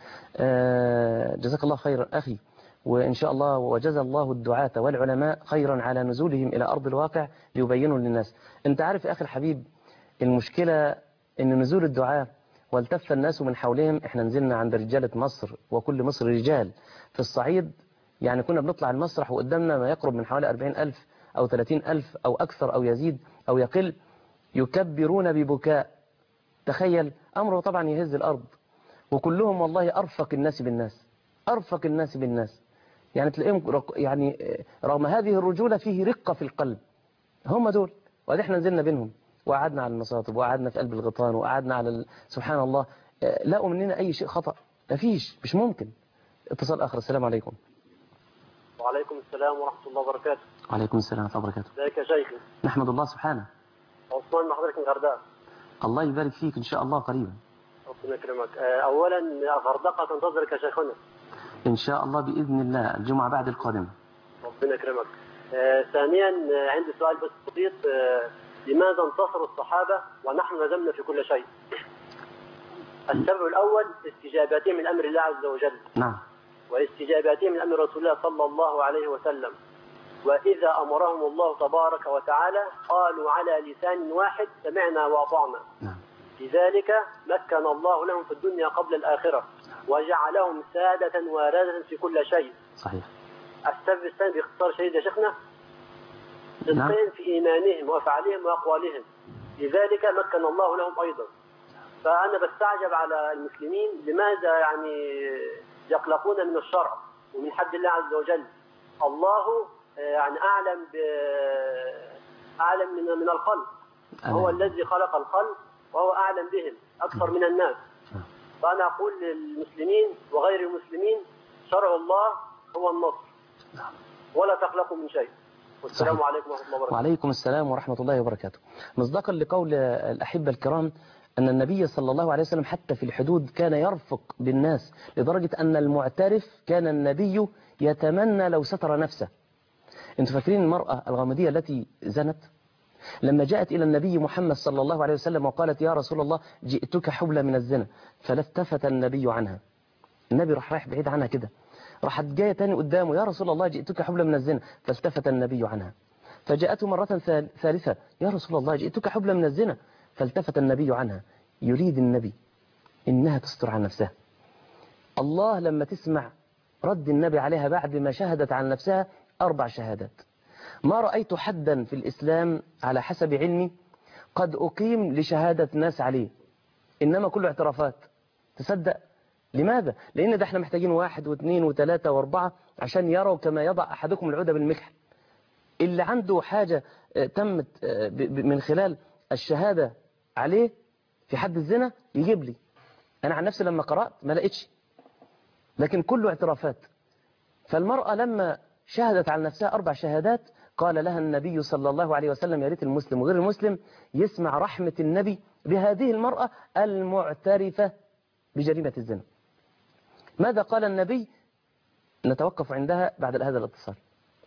آه، جزاك الله خيرا أخي وإن شاء الله وجزى الله الدعاة والعلماء خيرا على نزولهم إلى أرض الواقع ليبينوا للناس أنت عارف يا أخي الحبيب المشكلة أن نزول الدعاة والتف الناس من حولهم احنا نزلنا عند رجالة مصر وكل مصر رجال في الصعيد يعني كنا بنطلع المسرح وقدامنا ما يقرب من حوالي 40 ألف أو 30 ألف أو أكثر أو يزيد أو يقل يكبرون ببكاء تخيل أمره طبعا يهز الأرض وكلهم والله أرفق الناس بالناس أرفق الناس بالناس يعني تلاقيهم رق- يعني رغم هذه الرجولة فيه رقة في القلب هم دول وادي احنا نزلنا بينهم وقعدنا على المصاطب وقعدنا في قلب الغيطان وقعدنا على ال... سبحان الله آه، لقوا مننا أي شيء خطأ مفيش مش ممكن اتصال آخر السلام عليكم وعليكم السلام ورحمة الله وبركاته وعليكم السلام ورحمة الله وبركاته ازيك يا شيخي نحمد الله سبحانه عثمان مع حضرتك من الغردقة الله يبارك فيك إن شاء الله قريبا ربنا يكرمك آه، أولا الغردقة تنتظرك يا شيخنا إن شاء الله بإذن الله الجمعة بعد القادمة ربنا يكرمك آه، ثانيا آه، عندي سؤال بس بسيط آه، لماذا انتصروا الصحابة ونحن نزلنا في كل شيء السبب الأول استجابتهم من أمر الله عز وجل نعم واستجابتهم من أمر رسول الله صلى الله عليه وسلم وإذا أمرهم الله تبارك وتعالى قالوا على لسان واحد سمعنا وأطعنا نعم لذلك مكن الله لهم في الدنيا قبل الآخرة وجعلهم سادة وارادة في كل شيء صحيح السبب الثاني باختصار شديد يا شيخنا نعم. صدقين في إيمانهم وأفعالهم وأقوالهم لذلك مكن الله لهم أيضا فأنا بستعجب على المسلمين لماذا يعني يقلقون من الشرع ومن حد الله عز وجل الله آه، يعني أعلم ب أعلم من من الخلق هو أنا الذي خلق الخلق وهو أعلم بهم أكثر من الناس فأنا أقول للمسلمين وغير المسلمين شرع الله هو النصر ولا تقلقوا من شيء والسلام صحيح. عليكم ورحمة الله وبركاته وعليكم السلام ورحمة الله وبركاته مصداقا لقول الأحبة الكرام أن النبي صلى الله عليه وسلم حتى في الحدود كان يرفق بالناس لدرجة أن المعترف كان النبي يتمنى لو ستر نفسه انتوا فاكرين المرأة الغامدية التي زنت لما جاءت إلى النبي محمد صلى الله عليه وسلم وقالت يا رسول الله جئتك حبلى من الزنا فلتفت النبي عنها النبي راح رايح بعيد عنها كده راحت جاية تاني قدامه يا رسول الله جئتك حبلى من الزنا فالتفت النبي عنها فجاءته مرة ثال- ثالثة يا رسول الله جئتك حبلى من الزنا فالتفت النبي عنها يريد النبي إنها تستر عن نفسها الله لما تسمع رد النبي عليها بعد ما شهدت عن نفسها أربع شهادات ما رأيت حدا في الإسلام على حسب علمي قد أقيم لشهادة ناس عليه إنما كله اعترافات تصدق لماذا؟ لأن ده احنا محتاجين واحد واثنين وثلاثة واربعة عشان يروا كما يضع أحدكم العودة بالمكحل اللي عنده حاجة آه، تمت آه، ب- ب- من خلال الشهادة عليه في حد الزنا يجيب لي أنا عن نفسي لما قرأت ما لقيتش لكن كله اعترافات فالمرأة لما شهدت على نفسها أربع شهادات قال لها النبي صلى الله عليه وسلم يا ريت المسلم وغير المسلم يسمع رحمة النبي بهذه المرأة المعترفة بجريمة الزنا ماذا قال النبي نتوقف عندها بعد هذا الاتصال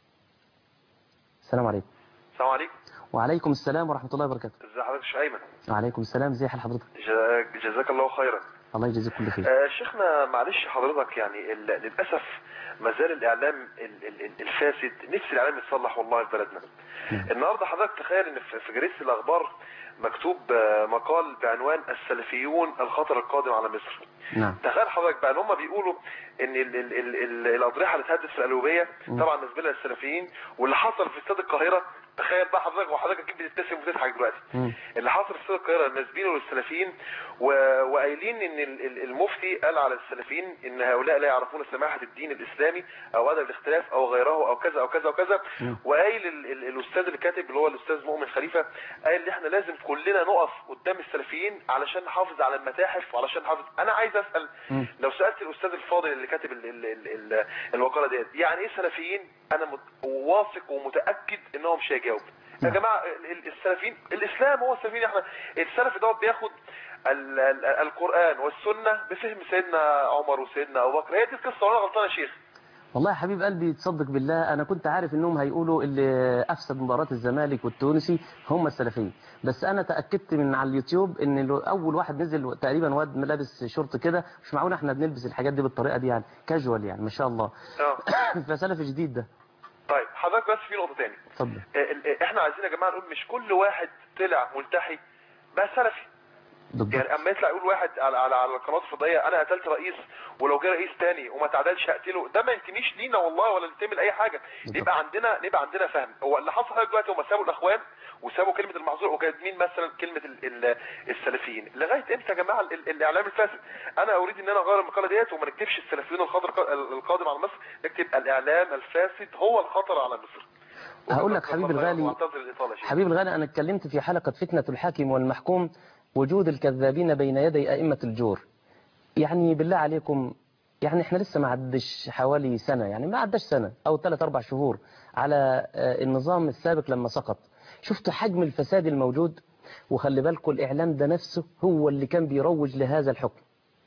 السلام عليكم السلام عليكم وعليكم السلام ورحمة الله وبركاته ازي حضرتك يا شيخ ايمن وعليكم السلام زي حال حضرتك جزا- جزاك الله خيرا الله يجزيك كل خير آه، شيخنا معلش حضرتك يعني ال- للاسف ما زال الاعلام ال- ال- ال- الفاسد نفس الاعلام يتصلح والله في بلدنا النهارده حضرتك تخيل ان في في جريده الاخبار مكتوب آه، مقال بعنوان السلفيون الخطر القادم على مصر نعم تخيل حضرتك بقى ان هم بيقولوا ان ال ال ال ال الاضرحه اللي اتهدت في القلوبيه طبعا نسبه للسلفيين واللي حصل في استاد القاهره تخيل بقى حضرتك وحضرتك اكيد بتبتسم وتضحك دلوقتي مم. اللي حصل في استاد القاهره ناسبينه للسلفيين و... وقايلين ان ال- ال- المفتي قال على السلفيين ان هؤلاء لا يعرفون سماحه الدين الاسلامي او ادب الاختلاف او غيره او كذا او كذا وكذا وقايل ال... ال... الاستاذ اللي كاتب اللي هو الاستاذ مؤمن خليفه قال ان احنا لازم كلنا نقف قدام السلفيين علشان نحافظ على المتاحف وعلشان نحافظ انا عايز اسال لو سالت الاستاذ الفاضل اللي كاتب ال... ال... ال... ال... المقاله ديت يعني ايه سلفيين انا مت... واثق ومتاكد ان هو مش هيجاوب يا جماعه ال- ال- السلفيين الاسلام هو السلفيين احنا السلف دوت بياخد ال... ال... القران والسنه بفهم سيدنا عمر وسيدنا ابو بكر هي دي القصه وانا غلطان يا شيخ والله يا حبيب قلبي تصدق بالله انا كنت عارف انهم هيقولوا اللي افسد مباراه الزمالك والتونسي هم السلفيين بس انا تاكدت من على اليوتيوب ان لو اول واحد نزل تقريبا واد لابس شورت كده مش معقول احنا بنلبس الحاجات دي بالطريقه دي يعني كاجوال يعني ما شاء الله اه فسلفي جديد ده طيب حضرتك بس في نقطه تاني اتفضل ال- ال- احنا عايزين يا جماعه نقول مش كل واحد طلع ملتحي بقى سلفي بالضبط يعني اما يطلع يقول واحد على على على القنوات الفضائيه انا قتلت رئيس ولو جه رئيس تاني وما تعدلش هقتله ده ما ينتميش لينا والله ولا ينتمي لاي حاجه يبقى عندنا يبقى عندنا فهم هو اللي حصل حضرتك دلوقتي هم سابوا الاخوان وسابوا كلمه المحظور وكاتبين مثلا كلمه ال ال السلفيين لغايه امتى يا جماعه ال ال الاعلام الفاسد انا اريد ان انا اغير المقاله ديت وما نكتبش السلفيون الخضر القادم على مصر نكتب الاعلام الفاسد هو الخطر على مصر هقول لك حبيبي الغالي واعتذر الاطاله يا شيخ. حبيبي الغالي أنا اتكلمت في حلقة فتنة الحاكم والمحكوم وجود الكذابين بين يدي أئمة الجور يعني بالله عليكم يعني احنا لسه ما عدش حوالي سنة يعني ما عدش سنة أو ثلاث أربع شهور على آه، النظام السابق لما سقط شفتوا حجم الفساد الموجود وخلي بالكم الإعلام ده نفسه هو اللي كان بيروج لهذا الحكم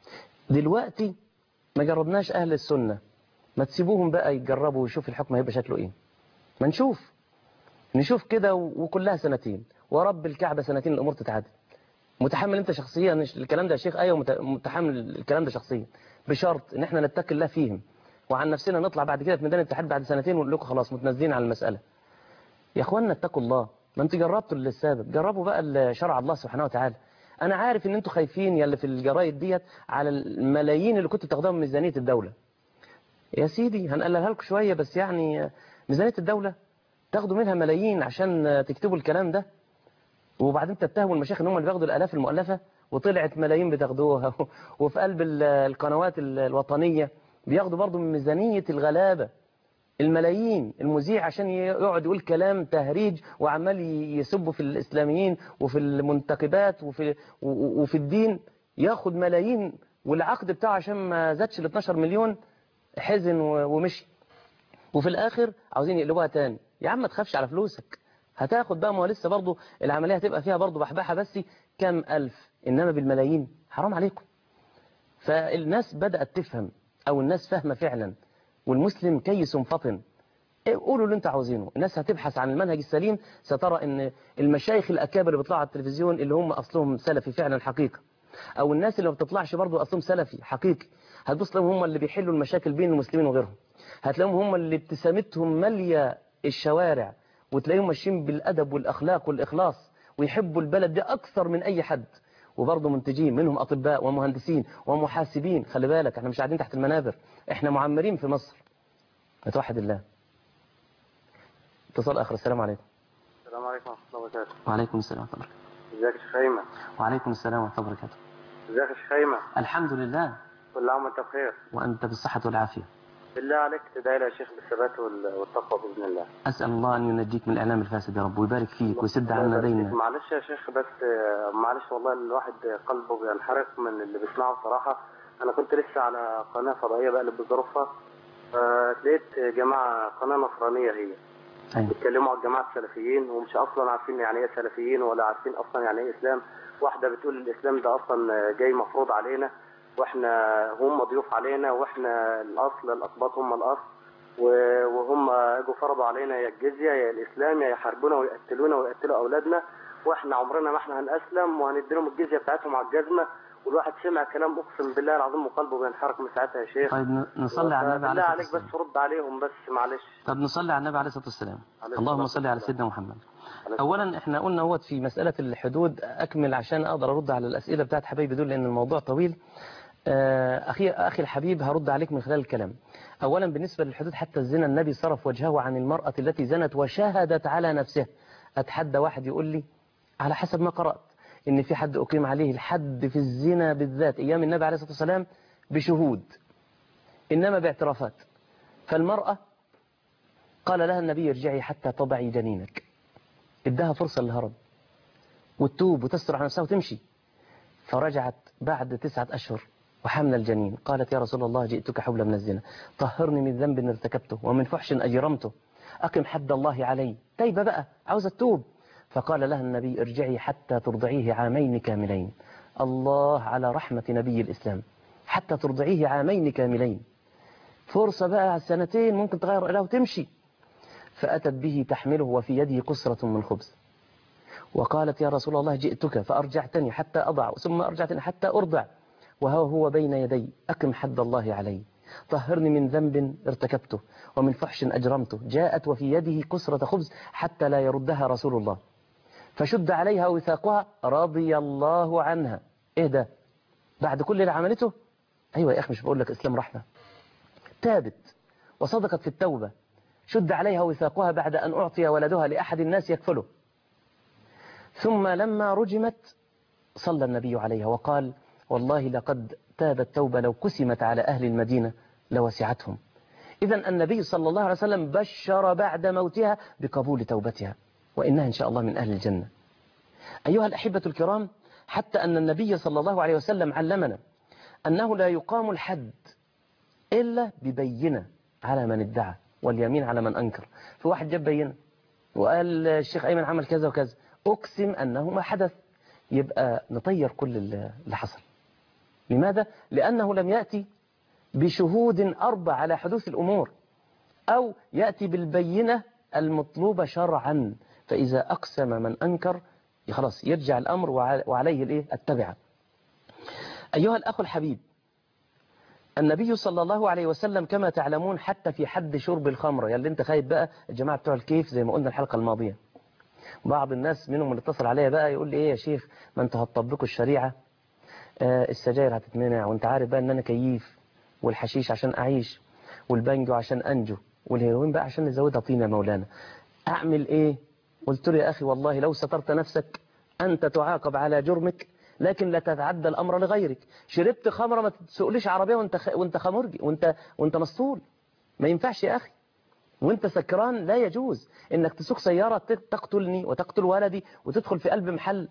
دلوقتي ما جربناش أهل السنة ما تسيبوهم بقى يجربوا ويشوف الحكم هيبقى شكله إيه ما نشوف نشوف كده و- وكلها سنتين ورب الكعبة سنتين الأمور تتعدل متحمل أنت شخصيا الكلام ده يا شيخ أيوة مت- متحمل الكلام ده شخصيا بشرط إن إحنا نتقي الله فيهم وعن نفسنا نطلع بعد كده في ميدان الاتحاد بعد سنتين ونقول لكم خلاص متنازلين عن المسألة يا اخوانا اتقوا الله ما انتوا جربتوا اللي السابق جربوا بقى ال- شرع الله سبحانه وتعالى انا عارف ان انتوا خايفين يا اللي في الجرايد ديت على الملايين اللي كنتوا بتاخدوها من ميزانيه الدوله يا سيدي هنقللها لكم شويه بس يعني ميزانيه الدوله تاخدوا منها ملايين عشان تكتبوا الكلام ده وبعدين تتهموا المشايخ ان هم اللي بياخدوا الالاف المؤلفه وطلعت ملايين بتاخدوها وفي قلب ال- القنوات ال- الوطنيه بياخدوا برضه من ميزانية الغلابة الملايين المذيع عشان يقعد يقول كلام تهريج وعمال يسبوا في الإسلاميين وفي المنتقبات وفي, وفي الدين ياخد ملايين والعقد بتاعه عشان ما زادش ل 12 مليون حزن ومشي وفي الآخر عاوزين يقلبوها تاني يا عم ما تخافش على فلوسك هتاخد بقى ما هو لسه برضه العملية هتبقى فيها برضه بحبحة بس كام ألف إنما بالملايين حرام عليكم فالناس بدأت تفهم أو الناس فاهمة فعلا والمسلم كيس فطن قولوا اللي انت عاوزينه الناس هتبحث عن المنهج السليم سترى ان المشايخ الأكابر اللي بيطلعوا على التلفزيون اللي هم أصلهم سلفي فعلا حقيقة أو الناس اللي ما بتطلعش برضه أصلهم سلفي حقيقي هتبص لهم هم اللي بيحلوا المشاكل بين المسلمين وغيرهم هتلاقيهم هم اللي ابتسامتهم مالية الشوارع وتلاقيهم ماشيين بالأدب والأخلاق والإخلاص ويحبوا البلد ده أكثر من أي حد وبرضه منتجين منهم أطباء ومهندسين ومحاسبين خلي بالك احنا مش قاعدين تحت المنابر احنا معمرين في مصر نتوحد الله اتصال آخر السلام عليكم السلام عليكم ورحمة الله وبركاته وعليكم السلام ورحمة الله ازيك يا شيخ ايمن وعليكم السلام ورحمة الله وبركاته ازيك يا شيخ ايمن الحمد لله كل عام وانت بخير وأنت بالصحة والعافية بالله عليك تدعي لي يا شيخ بالثبات وال- والتقوى باذن الله أسأل الله أن ينجيك من الإعلام الفاسد يا رب ويبارك فيك ويسد عنا الله يبارك فيك. ديننا معلش يا شيخ بس آه، معلش والله الواحد قلبه بينحرق من اللي بيسمعه صراحة أنا كنت لسه على قناة فضائية بقلب بظروفها فلقيت جماعة قناة نصرانية هي أيوة. بيتكلموا على الجماعة السلفيين ومش أصلا عارفين يعني إيه سلفيين ولا عارفين أصلا يعني إيه إسلام واحدة بتقول الإسلام ده أصلا جاي مفروض علينا وإحنا هم ضيوف علينا وإحنا الأصل الأقباط هم الأصل و- وهم اجوا فرضوا علينا يا الجزيه يا الاسلام يا يحاربونا ويقتلونا ويقتلوا اولادنا واحنا عمرنا ما احنا هنسلم وهندي لهم الجزيه بتاعتهم على الجزمه والواحد سمع كلام اقسم بالله العظيم وقلبه بينحرق من ساعتها يا شيخ طيب ن- نصلي على النبي عليه بالله الصلاة عليك والسلام بس رد عليهم بس معلش طب نصلي على النبي عليه الصلاة والسلام عليه اللهم الصلاة صل على والسلام. سيدنا محمد عليه أولا احنا قلنا هو في مسألة الحدود أكمل عشان أقدر أرد على الأسئلة بتاعت حبايبي دول لأن الموضوع طويل آه، أخي أخي الحبيب هرد عليك من خلال الكلام أولا بالنسبة للحدود حتى الزنا النبي صرف وجهه عن المرأة التي زنت وشاهدت على نفسها أتحدى واحد يقول لي على حسب ما قرأت إن في حد أقيم عليه الحد في الزنا بالذات أيام النبي عليه الصلاة والسلام بشهود إنما باعترافات فالمرأة قال لها النبي ارجعي حتى تضعي جنينك ادها فرصة للهرب وتتوب وتستر على نفسها وتمشي فرجعت بعد تسعة أشهر وحمل الجنين قالت يا رسول الله جئتك حبل من الزنا طهرني من ذنب ارتكبته ومن فحش أجرمته أقم حد الله علي تايبة بقى عاوزة تتوب فقال لها النبي ارجعي حتى ترضعيه عامين كاملين الله على رحمة نبي الإسلام حتى ترضعيه عامين كاملين فرصة بقى على سنتين ممكن تغير إله وتمشي فأتت به تحمله وفي يده قسرة من خبز وقالت يا رسول الله جئتك فأرجعتني حتى أضع ثم أرجعتني حتى أرضع وها هو بين يدي أقم حد الله علي طهرني من ذنب ارتكبته ومن فحش أجرمته جاءت وفي يده قسرة خبز حتى لا يردها رسول الله فشد عليها وثاقها رضي الله عنها ايه ده بعد كل اللي عملته ايوه يا اخي مش بقول لك اسلام رحمه تابت وصدقت في التوبه شد عليها وثاقها بعد ان اعطي ولدها لاحد الناس يكفله ثم لما رجمت صلى النبي عليها وقال والله لقد تابت توبه لو قسمت على اهل المدينه لوسعتهم اذا النبي صلى الله عليه وسلم بشر بعد موتها بقبول توبتها وإنها إن شاء الله من أهل الجنة أيها الأحبة الكرام حتى أن النبي صلى الله عليه وسلم علمنا أنه لا يقام الحد إلا ببينة على من ادعى واليمين على من أنكر في واحد جاب بينة وقال الشيخ أيمن عمل كذا وكذا أقسم أنه ما حدث يبقى نطير كل اللي حصل لماذا؟ لأنه لم يأتي بشهود أربع على حدوث الأمور أو يأتي بالبينة المطلوبة شرعا فإذا أقسم من أنكر خلاص يرجع الأمر وعليه الإيه التبعة أيها الأخ الحبيب النبي صلى الله عليه وسلم كما تعلمون حتى في حد شرب الخمر يا اللي انت خايف بقى الجماعة بتوع الكيف زي ما قلنا الحلقة الماضية بعض الناس منهم اللي اتصل عليا بقى يقول لي ايه يا شيخ ما انتوا هتطبقوا الشريعة آه السجاير هتتمنع وانت عارف بقى ان انا كيف والحشيش عشان اعيش والبنجو عشان انجو والهيروين بقى عشان نزودها طينة مولانا أعمل إيه قلت له يا أخي والله لو سترت نفسك أنت تعاقب على جرمك لكن لا تتعدى الأمر لغيرك شربت خمرة ما تسوقليش عربية وانت خ... وانت خمرجي وانت وانت مسطول ما ينفعش يا أخي وانت سكران لا يجوز انك تسوق سيارة تقتلني وتقتل ولدي وتدخل في قلب محل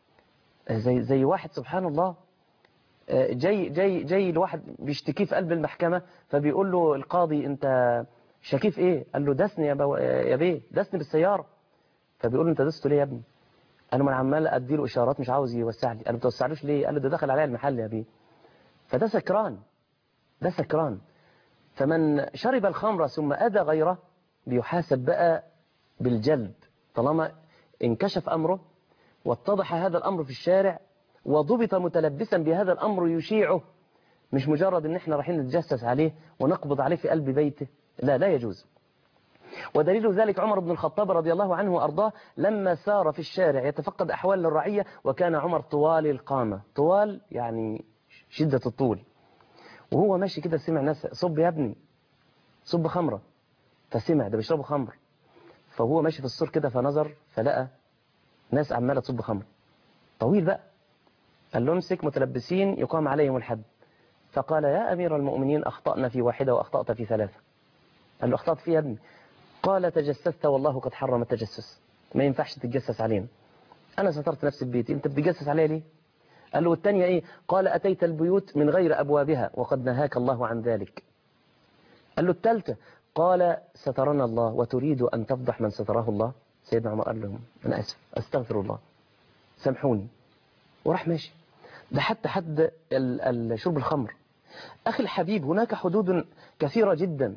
زي زي واحد سبحان الله جاي جاي جاي الواحد بيشتكيه في قلب المحكمة فبيقول له القاضي انت شكيف ايه قال له دسني يا, بو... يا بيه دسني بالسيارة فبيقول له انت دسته ليه يا ابني قال له ما انا عمال ادي له اشارات مش عاوز يوسع لي قال له ما توسعلوش ليه قال له ده دخل عليا المحل يا بيه فده سكران ده سكران فمن شرب الخمر ثم أذى غيره بيحاسب بقى بالجلد طالما انكشف أمره واتضح هذا الأمر في الشارع وضبط متلبسا بهذا الأمر يشيعه مش مجرد ان احنا رايحين نتجسس عليه ونقبض عليه في قلب بيته لا لا يجوز ودليل ذلك عمر بن الخطاب رضي الله عنه وأرضاه لما سار في الشارع يتفقد أحوال الرعية وكان عمر طوال القامة طوال يعني شدة الطول وهو ماشي كده سمع ناس صب يا ابني صب خمرة فسمع ده بيشربوا خمر فهو ماشي في السور كده فنظر فلقى ناس عمالة تصب خمر طويل بقى قال له امسك متلبسين يقام عليهم الحد فقال يا أمير المؤمنين أخطأنا في واحدة وأخطأت في ثلاثة قال له أخطأت في يا ابني قال تجسست والله قد حرم التجسس ما ينفعش تتجسس علينا أنا سترت نفسي في بيتي أنت بتتجسس عليا ليه قال له والثانية إيه قال أتيت البيوت من غير أبوابها وقد نهاك الله عن ذلك قال له الثالثة قال سترنا الله وتريد أن تفضح من ستره الله سيدنا عمر قال لهم أنا أسف أستغفر الله سامحوني وراح ماشي ده حتى حد شرب الخمر أخي الحبيب هناك حدود كثيرة جدا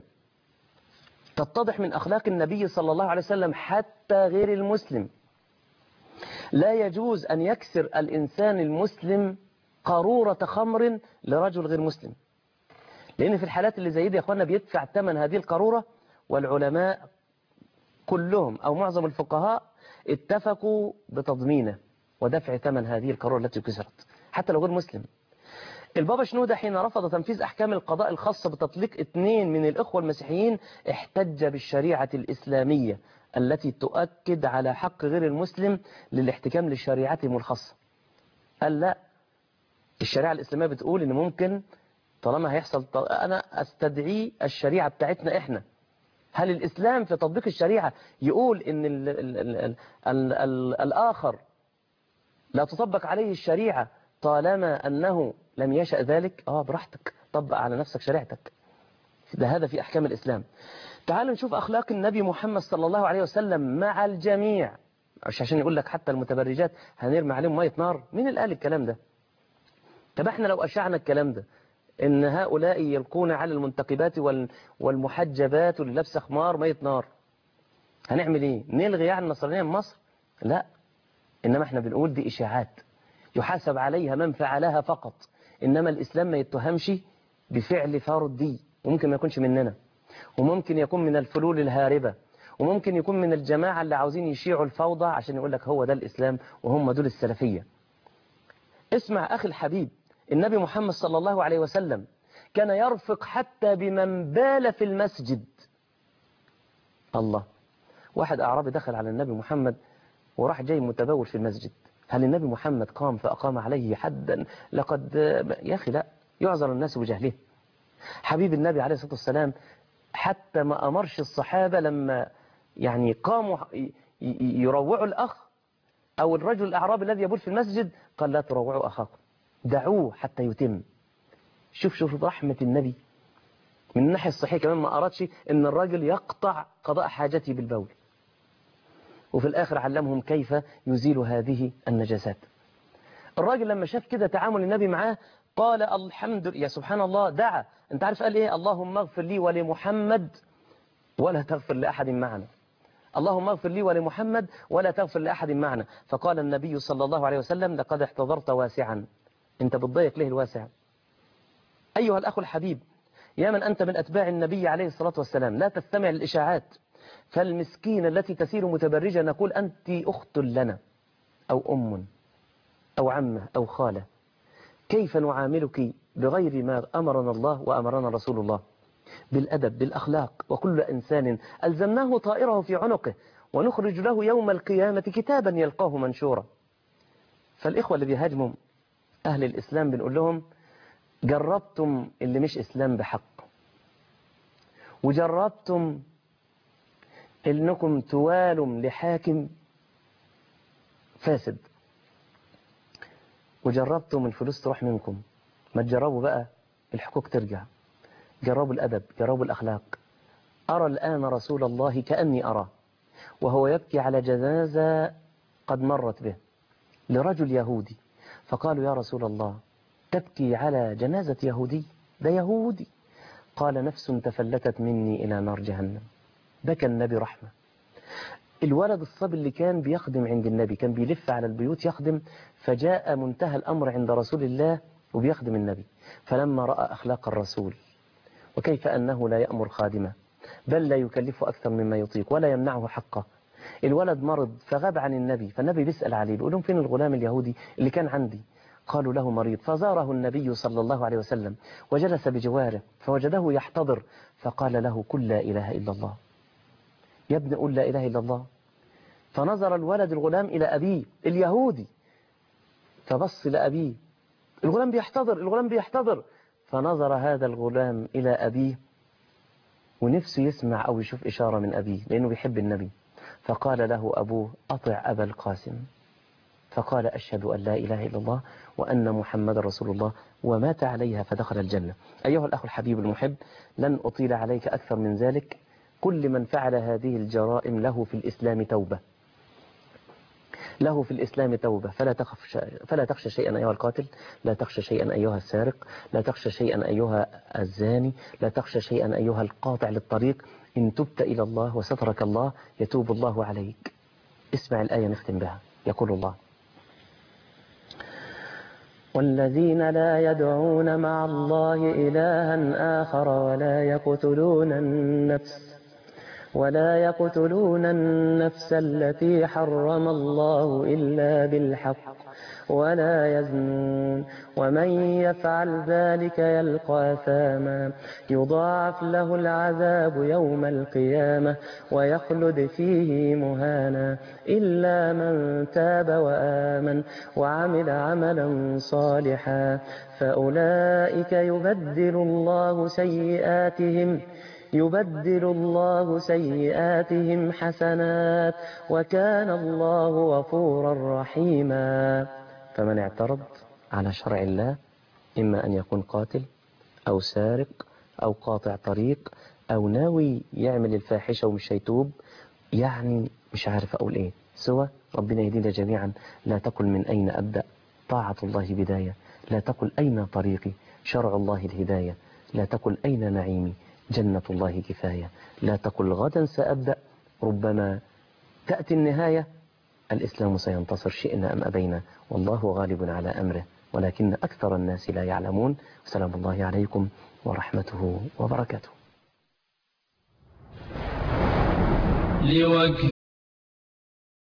تتضح من أخلاق النبي صلى الله عليه وسلم حتى غير المسلم لا يجوز أن يكسر الإنسان المسلم قارورة خمر لرجل غير مسلم لأن في الحالات اللي زي دي يا أخوانا بيدفع ثمن هذه القارورة والعلماء كلهم أو معظم الفقهاء اتفقوا بتضمينه ودفع ثمن هذه القارورة التي كسرت حتى لو غير مسلم البابا شنودة حين رفض تنفيذ أحكام القضاء الخاصة بتطليق اثنين من الإخوة المسيحيين احتج بالشريعة الإسلامية التي تؤكد على حق غير المسلم للاحتكام لشريعتهم الخاصة قال لا الشريعة الإسلامية بتقول إن ممكن طالما هيحصل طل... أنا أستدعي الشريعة بتاعتنا إحنا هل الإسلام في تطبيق الشريعة يقول إن ال... ال... ال... ال... ال... ال... الآخر لا تطبق عليه الشريعة طالما أنه لم يشأ ذلك آه براحتك طبق على نفسك شريعتك ده هذا في أحكام الإسلام تعالوا نشوف أخلاق النبي محمد صلى الله عليه وسلم مع الجميع مش عشان يقول لك حتى المتبرجات هنرمي عليهم مية نار مين اللي قال الكلام ده طب احنا لو أشعنا الكلام ده إن هؤلاء يلقون على المنتقبات والمحجبات واللي لابسه خمار مية نار هنعمل ايه نلغي يعني النصرانية من مصر لا إنما احنا بنقول دي إشاعات يحاسب عليها من فعلها فقط إنما الإسلام ما يتهمش بفعل فردي وممكن ما يكونش مننا وممكن يكون من الفلول الهاربة وممكن يكون من الجماعة اللي عاوزين يشيعوا الفوضى عشان يقول لك هو ده الإسلام وهم دول السلفية اسمع أخي الحبيب النبي محمد صلى الله عليه وسلم كان يرفق حتى بمن بال في المسجد الله واحد أعرابي دخل على النبي محمد وراح جاي متبول في المسجد هل النبي محمد قام فأقام عليه حدا لقد يا أخي لا يعذر الناس بجهله حبيب النبي عليه الصلاة والسلام حتى ما أمرش الصحابة لما يعني قاموا يروعوا الأخ أو الرجل الأعرابي الذي يبول في المسجد قال لا تروعوا أخاكم دعوه حتى يتم شوف شوف رحمة النبي من الناحية الصحية كمان ما أردش أن الرجل يقطع قضاء حاجته بالبول وفي الآخر علمهم كيف يزيل هذه النجاسات الراجل لما شاف كده تعامل النبي معاه قال الحمد يا سبحان الله دعا انت عارف قال ايه اللهم اغفر لي ولمحمد ولا تغفر لأحد معنا اللهم اغفر لي ولمحمد ولا تغفر لأحد معنا فقال النبي صلى الله عليه وسلم لقد احتضرت واسعا انت بتضيق ليه الواسع أيها الأخ الحبيب يا من أنت من أتباع النبي عليه الصلاة والسلام لا تستمع للإشاعات فالمسكينة التي تسير متبرجة نقول أنت أخت لنا أو أم أو عمة أو خالة كيف نعاملك بغير ما أمرنا الله وأمرنا رسول الله بالأدب بالأخلاق وكل إنسان ألزمناه طائره في عنقه ونخرج له يوم القيامة كتابا يلقاه منشورا فالإخوة اللي بيهاجموا أهل الإسلام بنقول لهم جربتم اللي مش إسلام بحق وجربتم إنكم توالوا لحاكم فاسد وجربتم الفلوس تروح منكم ما تجربوا بقى الحقوق ترجع جربوا الأدب جربوا الأخلاق أرى الآن رسول الله كأني أراه وهو يبكي على جنازة قد مرت به لرجل يهودي فقالوا يا رسول الله تبكي على جنازة يهودي ده يهودي قال نفس تفلتت مني إلى نار جهنم بكى النبي رحمة الولد الصبي اللي كان بيخدم عند النبي كان بيلف على البيوت يخدم فجاء منتهى الأمر عند رسول الله وبيخدم النبي فلما رأى أخلاق الرسول وكيف أنه لا يأمر خادمه بل لا يكلفه أكثر مما يطيق ولا يمنعه حقه الولد مرض فغاب عن النبي فالنبي بيسأل عليه بيقول لهم فين الغلام اليهودي اللي كان عندي قالوا له مريض فزاره النبي صلى الله عليه وسلم وجلس بجواره فوجده يحتضر فقال له قل لا إله إلا الله يا ابن قل لا إله إلا الله فنظر الولد الغلام إلى أبيه اليهودي فبص لأبيه الغلام بيحتضر الغلام بيحتضر فنظر هذا الغلام إلى أبيه ونفسه يسمع أو يشوف إشارة من أبيه لأنه بيحب النبي فقال له أبوه أطع أبا القاسم فقال أشهد أن لا إله إلا الله وأن محمد رسول الله ومات عليها فدخل الجنة أيها الأخ الحبيب المحب لن أطيل عليك أكثر من ذلك كل من فعل هذه الجرائم له في الإسلام توبة له في الإسلام توبة فلا تخف ش... فلا تخشى شيئا أيها القاتل لا تخشى شيئا أيها السارق لا تخشى شيئا أيها الزاني لا تخشى شيئا أيها القاطع للطريق إن تبت إلى الله وسترك الله يتوب الله عليك اسمع الآية نختم بها يقول الله والذين لا يدعون مع الله إلها آخر ولا يقتلون النفس ولا يقتلون النفس التي حرم الله إلا بالحق ولا يزنون ومن يفعل ذلك يلقى ثاما يضاعف له العذاب يوم القيامة ويخلد فيه مهانا إلا من تاب وآمن وعمل عملا صالحا فأولئك يبدل الله سيئاتهم يبدل الله سيئاتهم حسنات وكان الله غفورا رحيما فمن اعترض على شرع الله إما أن يكون قاتل أو سارق أو قاطع طريق أو ناوي يعمل الفاحشة ومش هيتوب يعني مش عارف أقول إيه سوى ربنا يهدينا جميعا لا تقل من أين أبدأ طاعة الله بداية لا تقل أين طريقي شرع الله الهداية لا تقل أين نعيمي جنة الله كفاية لا تقل غدا سأبدأ ربما تأتي النهاية الإسلام سينتصر شئنا أم أبينا والله غالب على أمره ولكن أكثر الناس لا يعلمون سلام الله عليكم ورحمته وبركاته لوجه